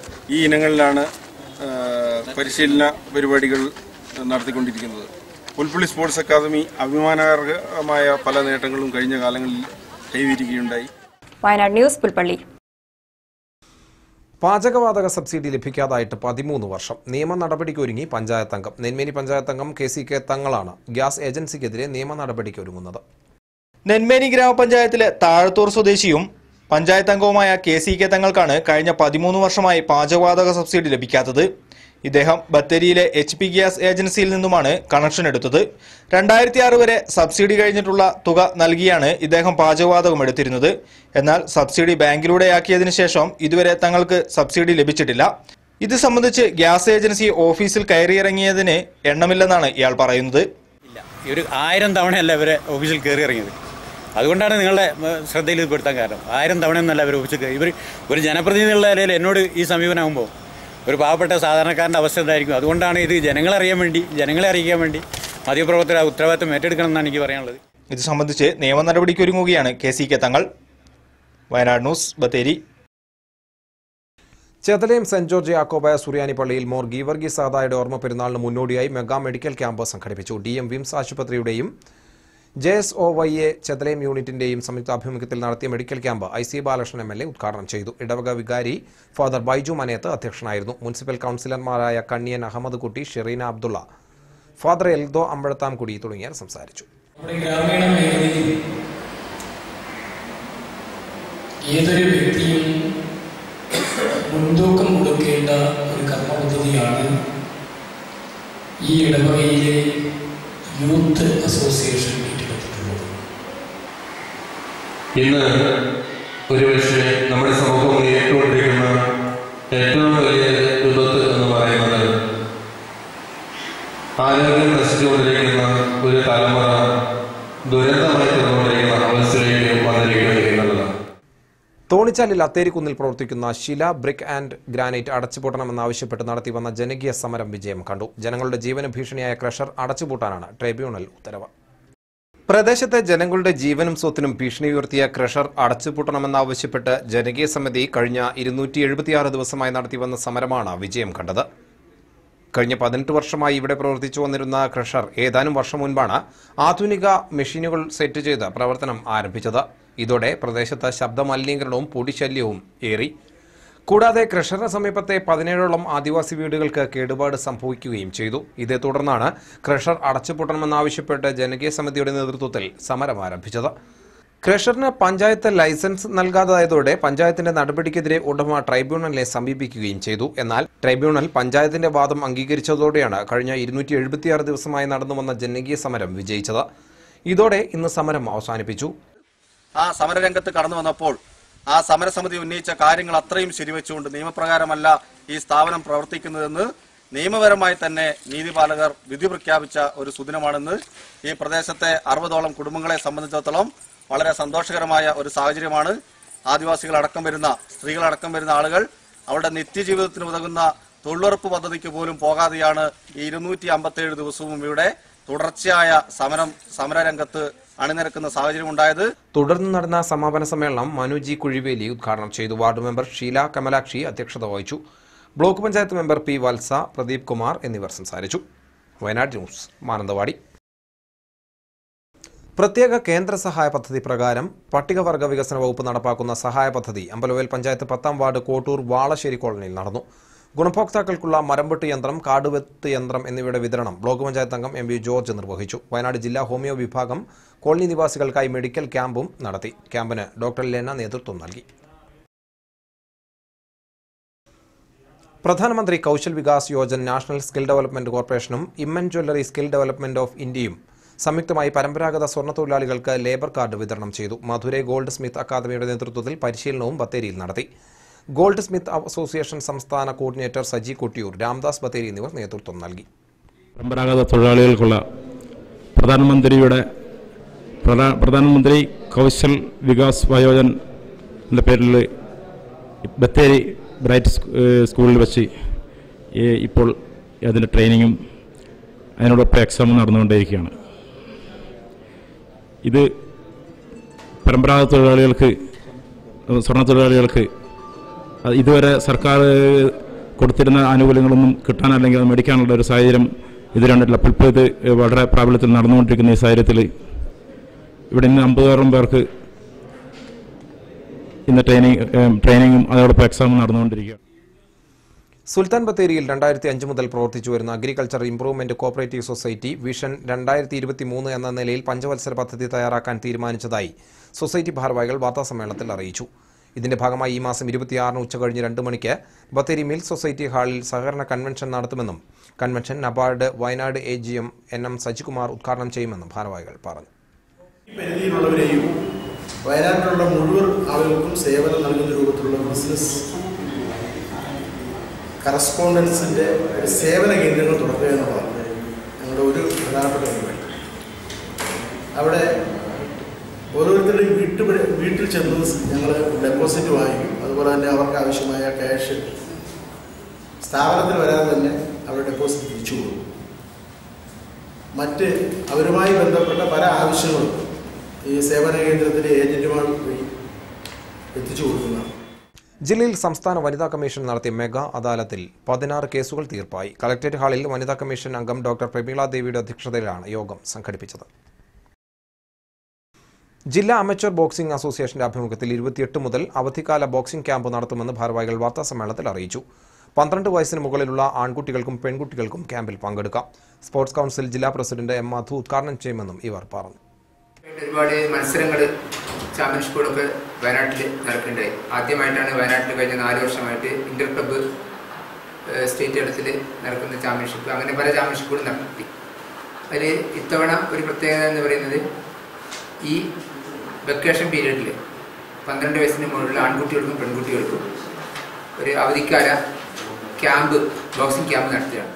ഈ ഇനങ്ങളിലാണ് ആ, പരിശീലന പരിപാടികൾ നടത്തിക്കൊണ്ടിരിക്കുന്നത് പുൽപ്പള്ളി സ്പോർട്സ് അക്കാദമി അഭിമാനകരമായ പല നേട്ടങ്ങളും കഴിഞ്ഞ കാലങ്ങളിൽ കൈവരിക്കുകയുണ്ടായി വയനാട് ന്യൂസ് പുൽപ്പള്ളി പാചകവാതക സബ്സിഡി ലഭിക്കാതായിട്ട് പതിമൂന്ന് വർഷം നിയമ നടപടിക്കൊരുങ്ങി പഞ്ചായത്ത് അംഗം നെന്മേനി പഞ്ചായത്ത് അംഗം കെ സി കെ തങ്ങളാണ് ഗ്യാസ് ഏജൻസിക്കെതിരെ നിയമ നടപടിക്കൊരുങ്ങുന്നത് നെന്മേനി ഗ്രാമപഞ്ചായത്തിലെ താഴത്തൂർ സ്വദേശിയും പഞ്ചായത്ത് അംഗവുമായ കെ സി കെ തങ്ങൾക്കാണ് കഴിഞ്ഞ പതിമൂന്ന് വർഷമായി പാചകവാതക സബ്സിഡി ലഭിക്കാത്തത് ഇദ്ദേഹം ബത്തേരിയിലെ എച്ച് പി ഗ്യാസ് ഏജൻസിയിൽ നിന്നുമാണ് കണക്ഷൻ എടുത്തത് രണ്ടായിരത്തി ആറ് വരെ സബ്സിഡി കഴിഞ്ഞിട്ടുള്ള തുക നൽകിയാണ് ഇദ്ദേഹം പാചകവാതകം എടുത്തിരുന്നത് എന്നാൽ സബ്സിഡി ബാങ്കിലൂടെയാക്കിയതിനു ശേഷം ഇതുവരെ തങ്ങൾക്ക് സബ്സിഡി ലഭിച്ചിട്ടില്ല ഇത് സംബന്ധിച്ച് ഗ്യാസ് ഏജൻസി ഓഫീസിൽ കയറിയിറങ്ങിയതിന് എണ്ണമില്ലെന്നാണ് ഇയാൾ പറയുന്നത് ഈ ഒരു ആയിരം തവണയല്ല ഇവരെ ഓഫീസിൽ കയറി ഇറങ്ങിയത് അതുകൊണ്ടാണ് നിങ്ങളുടെ ഏഹ്, ശ്രദ്ധയിൽ ഇത് പെടുത്താൻ കാരണം ആയിരം തവണയൊന്നല്ല ഇവർ ഓഫീസിൽ കയറി ഇവർ ഒരു ജനപ്രതിനിധിയുള്ള നിലയിൽ എന്നോട് ഈ സമീപനമാകുമ്പോൾ ഒരു പാവപ്പെട്ട സാധാരണക്കാരൻ്റെ അവസ്ഥ എന്തായിരിക്കും അതുകൊണ്ടാണ് ഇത് ജനങ്ങളെ അറിയാൻ വേണ്ടി ജനങ്ങളെ അറിയിക്കാൻ വേണ്ടി മാധ്യമപ്രവർത്തകർ ആ ഉത്തരവാദിത്തം ഏറ്റെടുക്കണം എന്നാണ് എനിക്ക് പറയാനുള്ളത് ഇത് സംബന്ധിച്ച് നിയമ നടപടിക്കൊരുങ്ങുകയാണ് K C K Thangal Wayanad news Bathery Chethalayam saint George Yakobaya സുറിയാനി പള്ളിയിൽ മോർ ഗീവർഗീസ് സാദായുടെ ഓർമ്മ പെരുന്നാളിന് മുന്നോടിയായി മെഗാ മെഡിക്കൽ ക്യാമ്പ് സംഘടിപ്പിച്ചു ഡി എം വിംസ് ആശുപത്രിയുടെയും J S O Y A Chethalayam യൂണിറ്റിന്റെയും സംയുക്താഭിമുഖ്യത്തിൽ നടത്തിയ medical camp I C Balakrishnan M L A ഉദ്ഘാടനം ചെയ്തു ഇടവക വികാരി ഫാദർ ബൈജു മനേത്ത് അധ്യക്ഷനായിരുന്നു മുനിസിപ്പൽ കൗൺസിലർമാരായ കണ്ണിയൻ അഹമ്മദ് കുട്ടി ഷെറീന അബ്ദുള്ള ഫാദർ എൽദോ അമ്പഴത്താംകുടി തുടങ്ങിയവർ സംസാരിച്ചു നമ്മുടെ ഗ്രാമീണ മേഖലയിൽ ഏതൊരു വ്യക്തിയും മുൻതൂക്കം കൊടുക്കേണ്ട ഒരു കർമ്മപദ്ധതിയാണ് ഈ ഇടവകയിലെ യൂത്ത് അസോസിയേഷൻ ഏറ്റെടുത്തിട്ടുള്ളത് ഇന്ന് ഒരുപക്ഷെ നമ്മുടെ സമൂഹം നേരിട്ടുകൊണ്ടിരിക്കുന്ന ഏറ്റവും വലിയ വിപത്ത് എന്ന് പറയുന്നത് ആരോഗ്യം നശിച്ചുകൊണ്ടിരിക്കുന്ന ഒരു തലമുറ ദുരന്തമായി തീർന്നുകൊണ്ടിരിക്കുന്ന അവസ്ഥയിലേക്ക് വന്നിരിക്കുന്നു എന്നുള്ളതാണ് തോണിച്ചാലിൽ അത്തേരിക്കുന്നിൽ പ്രവർത്തിക്കുന്ന ശില ബ്രിക്ക് ആൻഡ് ഗ്രാനൈറ്റ് അടച്ചുപൂട്ടണമെന്നാവശ്യപ്പെട്ട് നടത്തിവന്ന ജനകീയ സമരം വിജയം കണ്ടു ജനങ്ങളുടെ ജീവന ഭീഷണിയായ ക്രഷർ അടച്ചുപൂട്ടാനാണ് ട്രൈബ്യൂണൽ ഉത്തരവ് പ്രദേശത്തെ ജനങ്ങളുടെ ജീവനും സ്വത്തിനും ഭീഷണി ഉയർത്തിയ ക്രഷർ അടച്ചുപൂട്ടണമെന്നാവശ്യപ്പെട്ട് ജനകീയ സമിതി കഴിഞ്ഞ ഇരുന്നൂറ്റി എഴുപത്തിയാറ് ദിവസമായി നടത്തിവന്ന സമരമാണ് വിജയം കണ്ടത് കഴിഞ്ഞ പതിനെട്ട് വർഷമായി ഇവിടെ പ്രവർത്തിച്ചു വന്നിരുന്ന ക്രഷർ ഏതാനും വർഷം മുൻപാണ് ആധുനിക മെഷീനുകൾ സെറ്റ് ചെയ്ത് പ്രവർത്തനം ആരംഭിച്ചത് ഇതോടെ പ്രദേശത്ത് ശബ്ദമലിനീകരണവും പൊടിശല്യവും ഏറി കൂടാതെ ക്രഷറിന് സമീപത്തെ പതിനേഴോളം ആദിവാസി വീടുകൾക്ക് കേടുപാട് സംഭവിക്കുകയും ചെയ്തു ഇതേ തുടർന്നാണ് ക്രഷർ അടച്ചുപൂട്ടണമെന്നാവശ്യപ്പെട്ട് ജനകീയ സമിതിയുടെ നേതൃത്വത്തിൽ സമരം ആരംഭിച്ചത് ക്രഷറിന് പഞ്ചായത്ത് ലൈസൻസ് നൽകാതായതോടെ പഞ്ചായത്തിന്റെ നടപടിക്കെതിരെ ഉടമ ട്രൈബ്യൂണലിനെ സമീപിക്കുകയും ചെയ്തു എന്നാൽ ട്രൈബ്യൂണൽ പഞ്ചായത്തിന്റെ വാദം അംഗീകരിച്ചതോടെയാണ് കഴിഞ്ഞ ഇരുന്നൂറ്റി എഴുപത്തിയാറ് ദിവസമായി നടന്നുവന്ന ജനകീയ സമരം വിജയിച്ചത് ഇതോടെ ഇന്ന് സമരം അവസാനിപ്പിച്ചു ആ സമരരംഗത്ത് കടന്നു വന്നപ്പോൾ ആ സമരസമിതി ഉന്നയിച്ച കാര്യങ്ങൾ അത്രയും ശരിവെച്ചുകൊണ്ട് നിയമപ്രകാരമല്ല ഈ സ്ഥാപനം പ്രവർത്തിക്കുന്നതെന്ന് നിയമപരമായി തന്നെ നീതിപാലകർ വിധി പ്രഖ്യാപിച്ച ഒരു സുദിനമാണെന്ന് ഈ പ്രദേശത്തെ അറുപതോളം കുടുംബങ്ങളെ സംബന്ധിച്ചിടത്തോളം വളരെ സന്തോഷകരമായ ഒരു സാഹചര്യമാണ് ആദിവാസികളടക്കം വരുന്ന സ്ത്രീകളടക്കം വരുന്ന ആളുകൾ അവരുടെ നിത്യജീവിതത്തിന് ഉതകുന്ന തൊഴിലുറപ്പ് പദ്ധതിക്ക് പോലും പോകാതെയാണ് ഈ ഇരുന്നൂറ്റി അമ്പത്തേഴ് ദിവസവും ഇവിടെ തുടർച്ചയായ സമരം സമരരംഗത്ത് അണിനിരക്കുന്ന സാഹചര്യം ഉണ്ടായത് തുടർന്ന് നടന്ന സമാപന സമ്മേളനം മനു ജി കുഴിവേലി ഉദ്ഘാടനം ചെയ്തു വാർഡ് മെമ്പർ ഷീല കമലാക്ഷി അധ്യക്ഷത വഹിച്ചു block panchayat member P Valsa Pradeep Kumar എന്നിവർ സംസാരിച്ചു വയനാട് ന്യൂസ് മാനന്തവാടി പ്രത്യേക കേന്ദ്ര സഹായ പദ്ധതി പ്രകാരം പട്ടികവർഗ വികസന വകുപ്പ് നടപ്പാക്കുന്ന സഹായ പദ്ധതി അമ്പലവയൽ പഞ്ചായത്ത് പത്താം വാർഡ് കോട്ടൂർ വാളശ്ശേരി കോളനിയിൽ നടന്നു ഗുണഭോക്താക്കൾക്കുള്ള മരംവെട്ട് യന്ത്രം കാടുവെത്ത് യന്ത്രം എന്നിവയുടെ വിതരണം ബ്ലോക്ക് പഞ്ചായത്ത് അംഗം എം വി ജോർജ് നിർവഹിച്ചു വയനാട് ജില്ലാ ഹോമിയോ വിഭാഗം കോളനി നിവാസികൾക്കായി മെഡിക്കൽ ക്യാമ്പും നടത്തി ക്യാമ്പിന് ഡോക്ടർ ലെന നേതൃത്വം നൽകി പ്രധാനമന്ത്രി Kaushal Vikas Yojana national skill development കോർപ്പറേഷനും ഇമ്മൻ ജ്വല്ലറി സ്കിൽ ഡെവലപ്മെന്റ് ഓഫ് ഇന്ത്യയും സംയുക്തമായി പരമ്പരാഗത സ്വർണ്ണ തൊഴിലാളികൾക്ക് ലേബർ കാർഡ് വിതരണം ചെയ്തു മധുരൈ ഗോൾഡ് സ്മിത്ത് അക്കാദമിയുടെ നേതൃത്വത്തിൽ പരിശീലനവും ബത്തേരിയിൽ നടത്തി ഗോൾഡ് സ്മിത്ത് അസോസിയേഷൻ സംസ്ഥാന കോർഡിനേറ്റർ സജി കൊട്ടിയൂർ രാംദാസ് ബത്തേരി എന്നിവർ നേതൃത്വം നൽകി പരമ്പരാഗത തൊഴിലാളികൾക്കുള്ള പ്രധാനമന്ത്രിയുടെ പ്രധാ- പ്രധാനമന്ത്രി കൗശൽ വികാസ് വയോജൻ എന്ന പേരിൽ ബത്തേരി ബ്രൈറ്റ് സ്കൂ- ഏഹ് സ്കൂളിൽ വെച്ച് ഈ ഇപ്പോൾ അതിൻ്റെ ട്രെയിനിങ്ങും അതിനോടൊപ്പം എക്സാമും നടന്നുകൊണ്ടേയിരിക്കുകയാണ് ഇത് പരമ്പരാഗത തൊഴിലാളികൾക്ക് സ്വർണ്ണ തൊഴിലാളികൾക്ക് അത് ഇതുവരെ സർക്കാർ കൊടുത്തിരുന്ന ആനുകൂല്യങ്ങളൊന്നും കിട്ടാൻ അല്ലെങ്കിൽ അത് മേടിക്കാനുള്ള ഒരു സാഹചര്യം ഇത് കണ്ടിട്ടില്ല അപ്പോൾ ഇപ്പോൾ ഇത് വളരെ പ്രാബല്യത്തിൽ നടന്നുകൊണ്ടിരിക്കുന്ന ഈ സാഹചര്യത്തിൽ ഇവിടെ ഇന്ന് അമ്പതോളം പേർക്ക് ഇന്ന് ട്രെയിനിങ് ഏഹ് ട്രെയിനിങ്ങും അതോടൊപ്പം എക്സാമും നടന്നുകൊണ്ടിരിക്കുക സുൽത്താൻ ബത്തേരിയിൽ രണ്ടായിരത്തി അഞ്ച് മുതൽ പ്രവർത്തിച്ചു വരുന്ന agriculture improvement cooperative society vision രണ്ടായിരത്തി ഇരുപത്തി മൂന്ന് എന്ന നിലയിൽ പഞ്ചവത്സര പദ്ധതി തയ്യാറാക്കാൻ തീരുമാനിച്ചതായി സൊസൈറ്റി ഭാരവാഹികൾ വാർത്താസമ്മേളനത്തിൽ അറിയിച്ചു ഇതിന്റെ ഭാഗമായി ഈ മാസം ഇരുപത്തിയാറിന് ഉച്ചകഴിഞ്ഞ് രണ്ട് മണിക്ക് ബത്തേരി മിൽ സൊസൈറ്റി ഹാളിൽ സഹകരണ കൺവെൻഷൻ നടത്തുമെന്നും convention NABARD Wayanad A G M N M Sajikumar ഉദ്ഘാടനം ചെയ്യുമെന്നും ഭാരവാഹികൾ പറഞ്ഞു ഈ പരിധിയിലുള്ളവരെയും വയനാട്ടിലുള്ള മുഴുവൻ ആളുകൾക്കും സേവനം നൽകുന്ന രൂപത്തിലുള്ള ബിസിനസ് കറസ്പോണ്ടൻസിൻ്റെ സേവന കേന്ദ്രങ്ങൾ തുറക്കുക എന്നുള്ളതാണ് ഞങ്ങളുടെ ഒരു പ്രധാനപ്പെട്ട പരിപാടി അവിടെ ഓരോരുത്തരുടെയും വീട്ടു വീട്ടിൽ ചെന്ന് ഞങ്ങൾ ഡെപ്പോസിറ്റ് വാങ്ങിക്കും അതുപോലെ തന്നെ അവർക്ക് ആവശ്യമായ ക്യാഷ് സ്ഥാപനത്തിൽ വരാതെ തന്നെ അവിടെ ഡെപ്പോസിറ്റ് തിരിച്ചു കൊടുക്കും മറ്റ് അവരുമായി ബന്ധപ്പെട്ട പല ആവശ്യങ്ങളും ഈ സേവന കേന്ദ്രത്തിലെ ഏജന്റുമാർ വഴി എത്തിച്ചു കൊടുക്കുന്നതാണ് ജില്ലയിൽ സംസ്ഥാന വനിതാ കമ്മീഷൻ നടത്തിയ മെഗാ അദാലത്തിൽ പതിനാറ് കേസുകൾ തീർപ്പായി കളക്ടറേറ്റ് ഹാളിൽ വനിതാ കമ്മീഷൻ അംഗം ഡോക്ടർ പ്രമീള ദേവിയുടെ അധ്യക്ഷതയിലാണ് യോഗം സംഘടിപ്പിച്ചത് ജില്ലാ അമച്വർ ബോക്സിംഗ് അസോസിയേഷന്റെ ആഭിമുഖ്യത്തിൽ ഇരുപത്തിയെട്ട് മുതൽ അവധിക്കാല ബോക്സിംഗ് ക്യാമ്പ് നടത്തുമെന്ന് ഭാരവാഹികൾ വാർത്താസമ്മേളനത്തിൽ അറിയിച്ചു പന്ത്രണ്ട് വയസ്സിന് മുകളിലുള്ള ആൺകുട്ടികൾക്കും പെൺകുട്ടികൾക്കും ക്യാമ്പിൽ പങ്കെടുക്കാം സ്പോർട്സ് കൗൺസിൽ ജില്ലാ പ്രസിഡന്റ് എം മധു ഉദ്ഘാടനം ചെയ്യുമെന്നും ഇവർ പറഞ്ഞു ഒരുപാട് മത്സരങ്ങൾ ചാമ്പ്യൻഷിപ്പുകളൊക്കെ വയനാട്ടിൽ നടക്കുന്നുണ്ടായി ആദ്യമായിട്ടാണ് വയനാട്ടിൽ കഴിഞ്ഞ നാല് വർഷമായിട്ട് ഇന്റർ ക്ലബ്ബ് ഏഹ്, സ്റ്റേറ്റ് തലത്തിൽ നടക്കുന്ന ചാമ്പ്യൻഷിപ്പ് അങ്ങനെ പല ചാമ്പ്യൻഷിപ്പുകളും നടത്തി അതിൽ ഇത്തവണ ഒരു പ്രത്യേകത എന്ന് പറയുന്നത് ഈ വെക്കേഷൻ പീരീഡിൽ പന്ത്രണ്ട് വയസ്സിന് മുകളിലുള്ള ആൺകുട്ടികൾക്കും പെൺകുട്ടികൾക്കും ഒരു അവധിക്കാല ക്യാമ്പ് ബോക്സിംഗ് ക്യാമ്പ് നടത്തുകയാണ്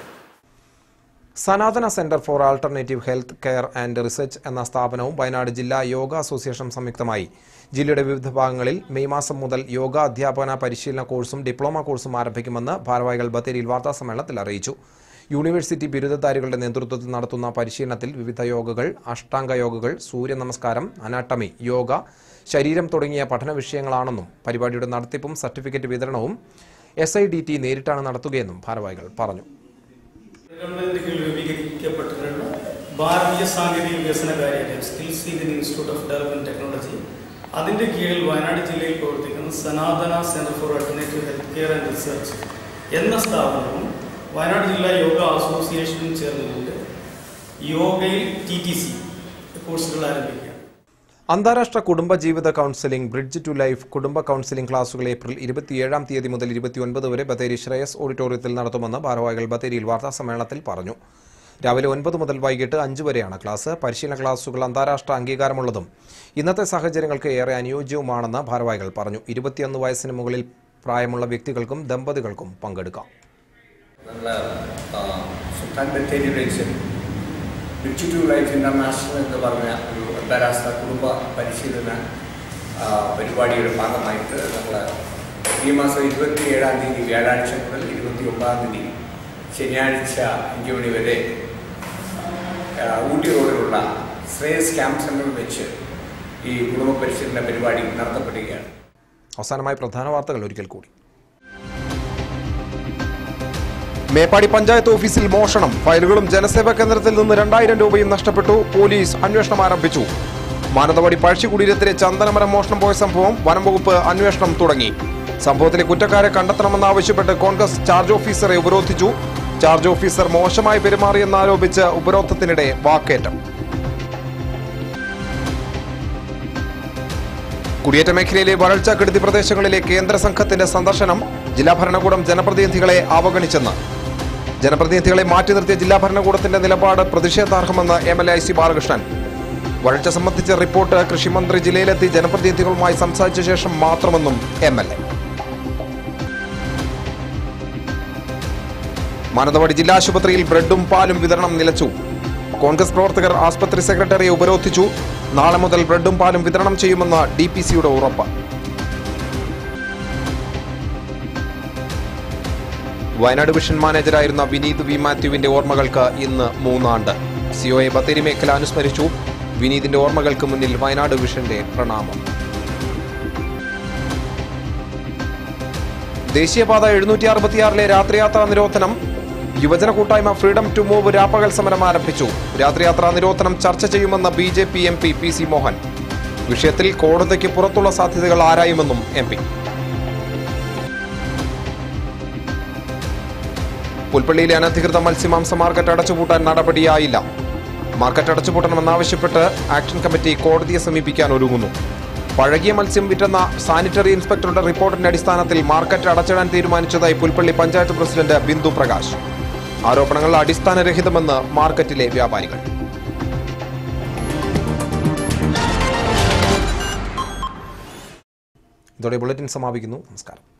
Sanathana centre for alternative health care and research എന്ന സ്ഥാപനവും വയനാട് ജില്ലാ യോഗ അസോസിയേഷൻ സംയുക്തമായി ജില്ലയുടെ വിവിധ ഭാഗങ്ങളിൽ മെയ് മാസം മുതൽ യോഗ അധ്യാപന പരിശീലന കോഴ്സും ഡിപ്ലോമ കോഴ്സും ആരംഭിക്കുമെന്ന് ഭാരവാഹികൾ ബത്തേരിയിൽ വാർത്താസമ്മേളനത്തിൽ അറിയിച്ചു യൂണിവേഴ്സിറ്റി ബിരുദധാരികളുടെ നേതൃത്വത്തിൽ നടത്തുന്ന പരിശീലനത്തിൽ വിവിധ യോഗകൾ അഷ്ടാംഗ യോഗകൾ സൂര്യ നമസ്കാരം അനാട്ടമി യോഗ ശരീരം തുടങ്ങിയ പഠന വിഷയങ്ങളാണെന്നും പരിപാടിയുടെ നടത്തിപ്പും സർട്ടിഫിക്കറ്റ് വിതരണവും എസ് ഐ ഡി ടി നേരിട്ടാണ് നടത്തുകയെന്നും ഭാരവാഹികൾ പറഞ്ഞു ഗവൺമെന്റിന് കീഴിൽ രൂപീകരിക്കപ്പെട്ടിട്ടുള്ള ഭാരതീയ സാങ്കേതിക വികസന കാര്യാലയം skills Indian institute of development technology അതിന്റെ കീഴിൽ വയനാട് ജില്ലയിൽ പ്രവർത്തിക്കുന്ന Sanathana centre for alternative health care and research എന്ന സ്ഥാപനവും വയനാട് ജില്ലാ യോഗ അസോസിയേഷനും ചേർന്നുകൊണ്ട് യോഗയിൽ ടി ടി സി കോഴ്സുകൾ ആരംഭിക്കുക അന്താരാഷ്ട്ര കുടുംബജീവിത കൗൺസിലിംഗ് ബ്രിഡ്ജ് ടു ലൈഫ് കുടുംബ കൗൺസിലിംഗ് ക്ലാസുകൾ ഏപ്രിൽ ഇരുപത്തിയേഴാം തീയതി മുതൽ ഇരുപത്തിയൊൻപത് വരെ ബത്തേരി ശ്രേയസ് ഓഡിറ്റോറിയത്തിൽ നടത്തുമെന്ന് ഭാരവാഹികൾ ബത്തേരിയിൽ വാർത്താസമ്മേളനത്തിൽ പറഞ്ഞു രാവിലെ ഒൻപത് മുതൽ വൈകിട്ട് അഞ്ച് വരെയാണ് ക്ലാസ് പരിശീലന ക്ലാസുകൾ അന്താരാഷ്ട്ര അംഗീകാരമുള്ളതും ഇന്നത്തെ സാഹചര്യങ്ങൾക്ക് ഏറെ അനുയോജ്യവുമാണെന്ന് ഭാരവാഹികൾ പറഞ്ഞു ഇരുപത്തിയൊന്ന് വയസ്സിന് മുകളിൽ പ്രായമുള്ള വ്യക്തികൾക്കും ദമ്പതികൾക്കും പങ്കെടുക്കാം നമ്മളെ ആ, സുൽത്താൻ ബത്തേരി റേസിൽ ബ്രിഡ്ജ് ടു ലൈഫ് ഇൻ്റർനാഷണൽ എന്ന് പറഞ്ഞ ഒരു അന്താരാഷ്ട്ര കുടുംബ പരിശീലന ആ, പരിപാടിയുടെ ഭാഗമായിട്ട് നമ്മൾ ഈ മാസം ഇരുപത്തി ഏഴാം തീയതി വ്യാഴാഴ്ച മുതൽ ഇരുപത്തി ഒമ്പതാം തീയതി ശനിയാഴ്ച അഞ്ച് മണി വരെ ആ, ഊട്ടി റോഡിലുള്ള ശ്രേയസ് ക്യാമ്പ് സെൻ്ററിൽ വെച്ച് ഈ കുടുംബ പരിശീലന പരിപാടി നടത്തപ്പെടുകയാണ് അവസാനമായി പ്രധാന വാർത്തകൾ ഒരിക്കൽ കൂടി മേപ്പാടി പഞ്ചായത്ത് ഓഫീസിൽ മോഷണം ഫയലുകളും ജനസേവാ കേന്ദ്രത്തിൽ നിന്ന് രണ്ടായിരം രൂപയും നഷ്ടപ്പെട്ടു പോലീസ് അന്വേഷണം ആരംഭിച്ചു മാനന്തവാടി പഴശ്ശിക്കുടീരത്തിലെ ചന്ദനമരം മോഷണം പോയ സംഭവം വനം വകുപ്പ് അന്വേഷണം തുടങ്ങി സംഭവത്തിലെ കുറ്റക്കാരെ കണ്ടെത്തണമെന്നാവശ്യപ്പെട്ട് കോൺഗ്രസ് ചാർജ് ഓഫീസറെ ഉപരോധിച്ചു ചാർജ് ഓഫീസർ മോശമായി പെരുമാറിയെന്നാരോപിച്ച് ഉപരോധത്തിനിടെ വാക്കേറ്റം കുടിയേറ്റ മേഖലയിലെ വരൾച്ചാക്കെടുതി പ്രദേശങ്ങളിലെ കേന്ദ്ര സംഘത്തിന്റെ സന്ദർശനം ജില്ലാ ഭരണകൂടം ജനപ്രതിനിധികളെ അവഗണിച്ചെന്ന് ജനപ്രതിനിധികളെ മാറ്റി നിർത്തിയ ജില്ലാ ഭരണകൂടത്തിന്റെ നിലപാട് പ്രതിഷേധാർഹമെന്ന് M L A I C Balakrishnan വരൾച്ച സംബന്ധിച്ച റിപ്പോർട്ട് കൃഷിമന്ത്രി ജില്ലയിലെത്തി ജനപ്രതിനിധികളുമായി സംസാരിച്ച ശേഷം മാത്രമെന്നും എം എൽ എ മാനന്തവാടി ജില്ലാ ആശുപത്രിയിൽ ബ്രെഡും പാലും വിതരണം നിലച്ചു കോൺഗ്രസ് പ്രവർത്തകർ ആസ്പത്രി സെക്രട്ടറിയെ ഉപരോധിച്ചു നാളെ മുതൽ ബ്രെഡും പാലും വിതരണം ചെയ്യുമെന്ന് ഡി പി സിയുടെ ഉറപ്പ് വയനാട് വിഷൻ മാനേജരായിരുന്ന വിനീത് വി മാത്യുവിന്റെ ഓർമ്മകൾക്ക് ഇന്ന് മൂന്നാണ്ട് സിഒയെ ബത്തേരി മേഖല അനുസ്മരിച്ചു വിനീതിന്റെ ഓർമ്മകൾക്ക് മുന്നിൽ വയനാട് വിഷന്റെ പ്രണാമം ദേശീയപാത എഴുന്നൂറ്റി അറുപത്തിയാറിലെ രാത്രിയാത്രാ നിരോധനം യുവജന കൂട്ടായ്മ ഫ്രീഡം ടു മൂവ് രാപ്പകൽ സമരം ആരംഭിച്ചു രാത്രിയാത്രാ നിരോധനം ചർച്ച ചെയ്യുമെന്ന് B J P M P P C Mohan വിഷയത്തിൽ കോടതിക്ക് പുറത്തുള്ള സാധ്യതകൾ ആരായുമെന്നും എം പി പുൽപ്പള്ളിയിലെ അനധികൃത മത്സ്യമാംസ മാർക്കറ്റ് അടച്ചുപൂട്ടാൻ നടപടിയായില്ല മാർക്കറ്റ് അടച്ചുപൂട്ടണമെന്നാവശ്യപ്പെട്ട് ആക്ഷൻ കമ്മിറ്റി കോടതിയെ സമീപിക്കാൻ ഒരുങ്ങുന്നു പഴകിയ മത്സ്യം വിറ്റെന്ന സാനിറ്ററി ഇൻസ്പെക്ടറുടെ റിപ്പോർട്ടിന്റെ അടിസ്ഥാനത്തിൽ മാർക്കറ്റ് അടച്ചിടാൻ തീരുമാനിച്ചതായി പുൽപ്പള്ളി പഞ്ചായത്ത് പ്രസിഡന്റ് ബിന്ദു പ്രകാശ് ആരോപണങ്ങൾ അടിസ്ഥാനരഹിതമെന്ന് മാർക്കറ്റിലെ വ്യാപാരികൾ ഇതോടെ ബുള്ളറ്റിൻ സമാപിക്കുന്നു നമസ്കാരം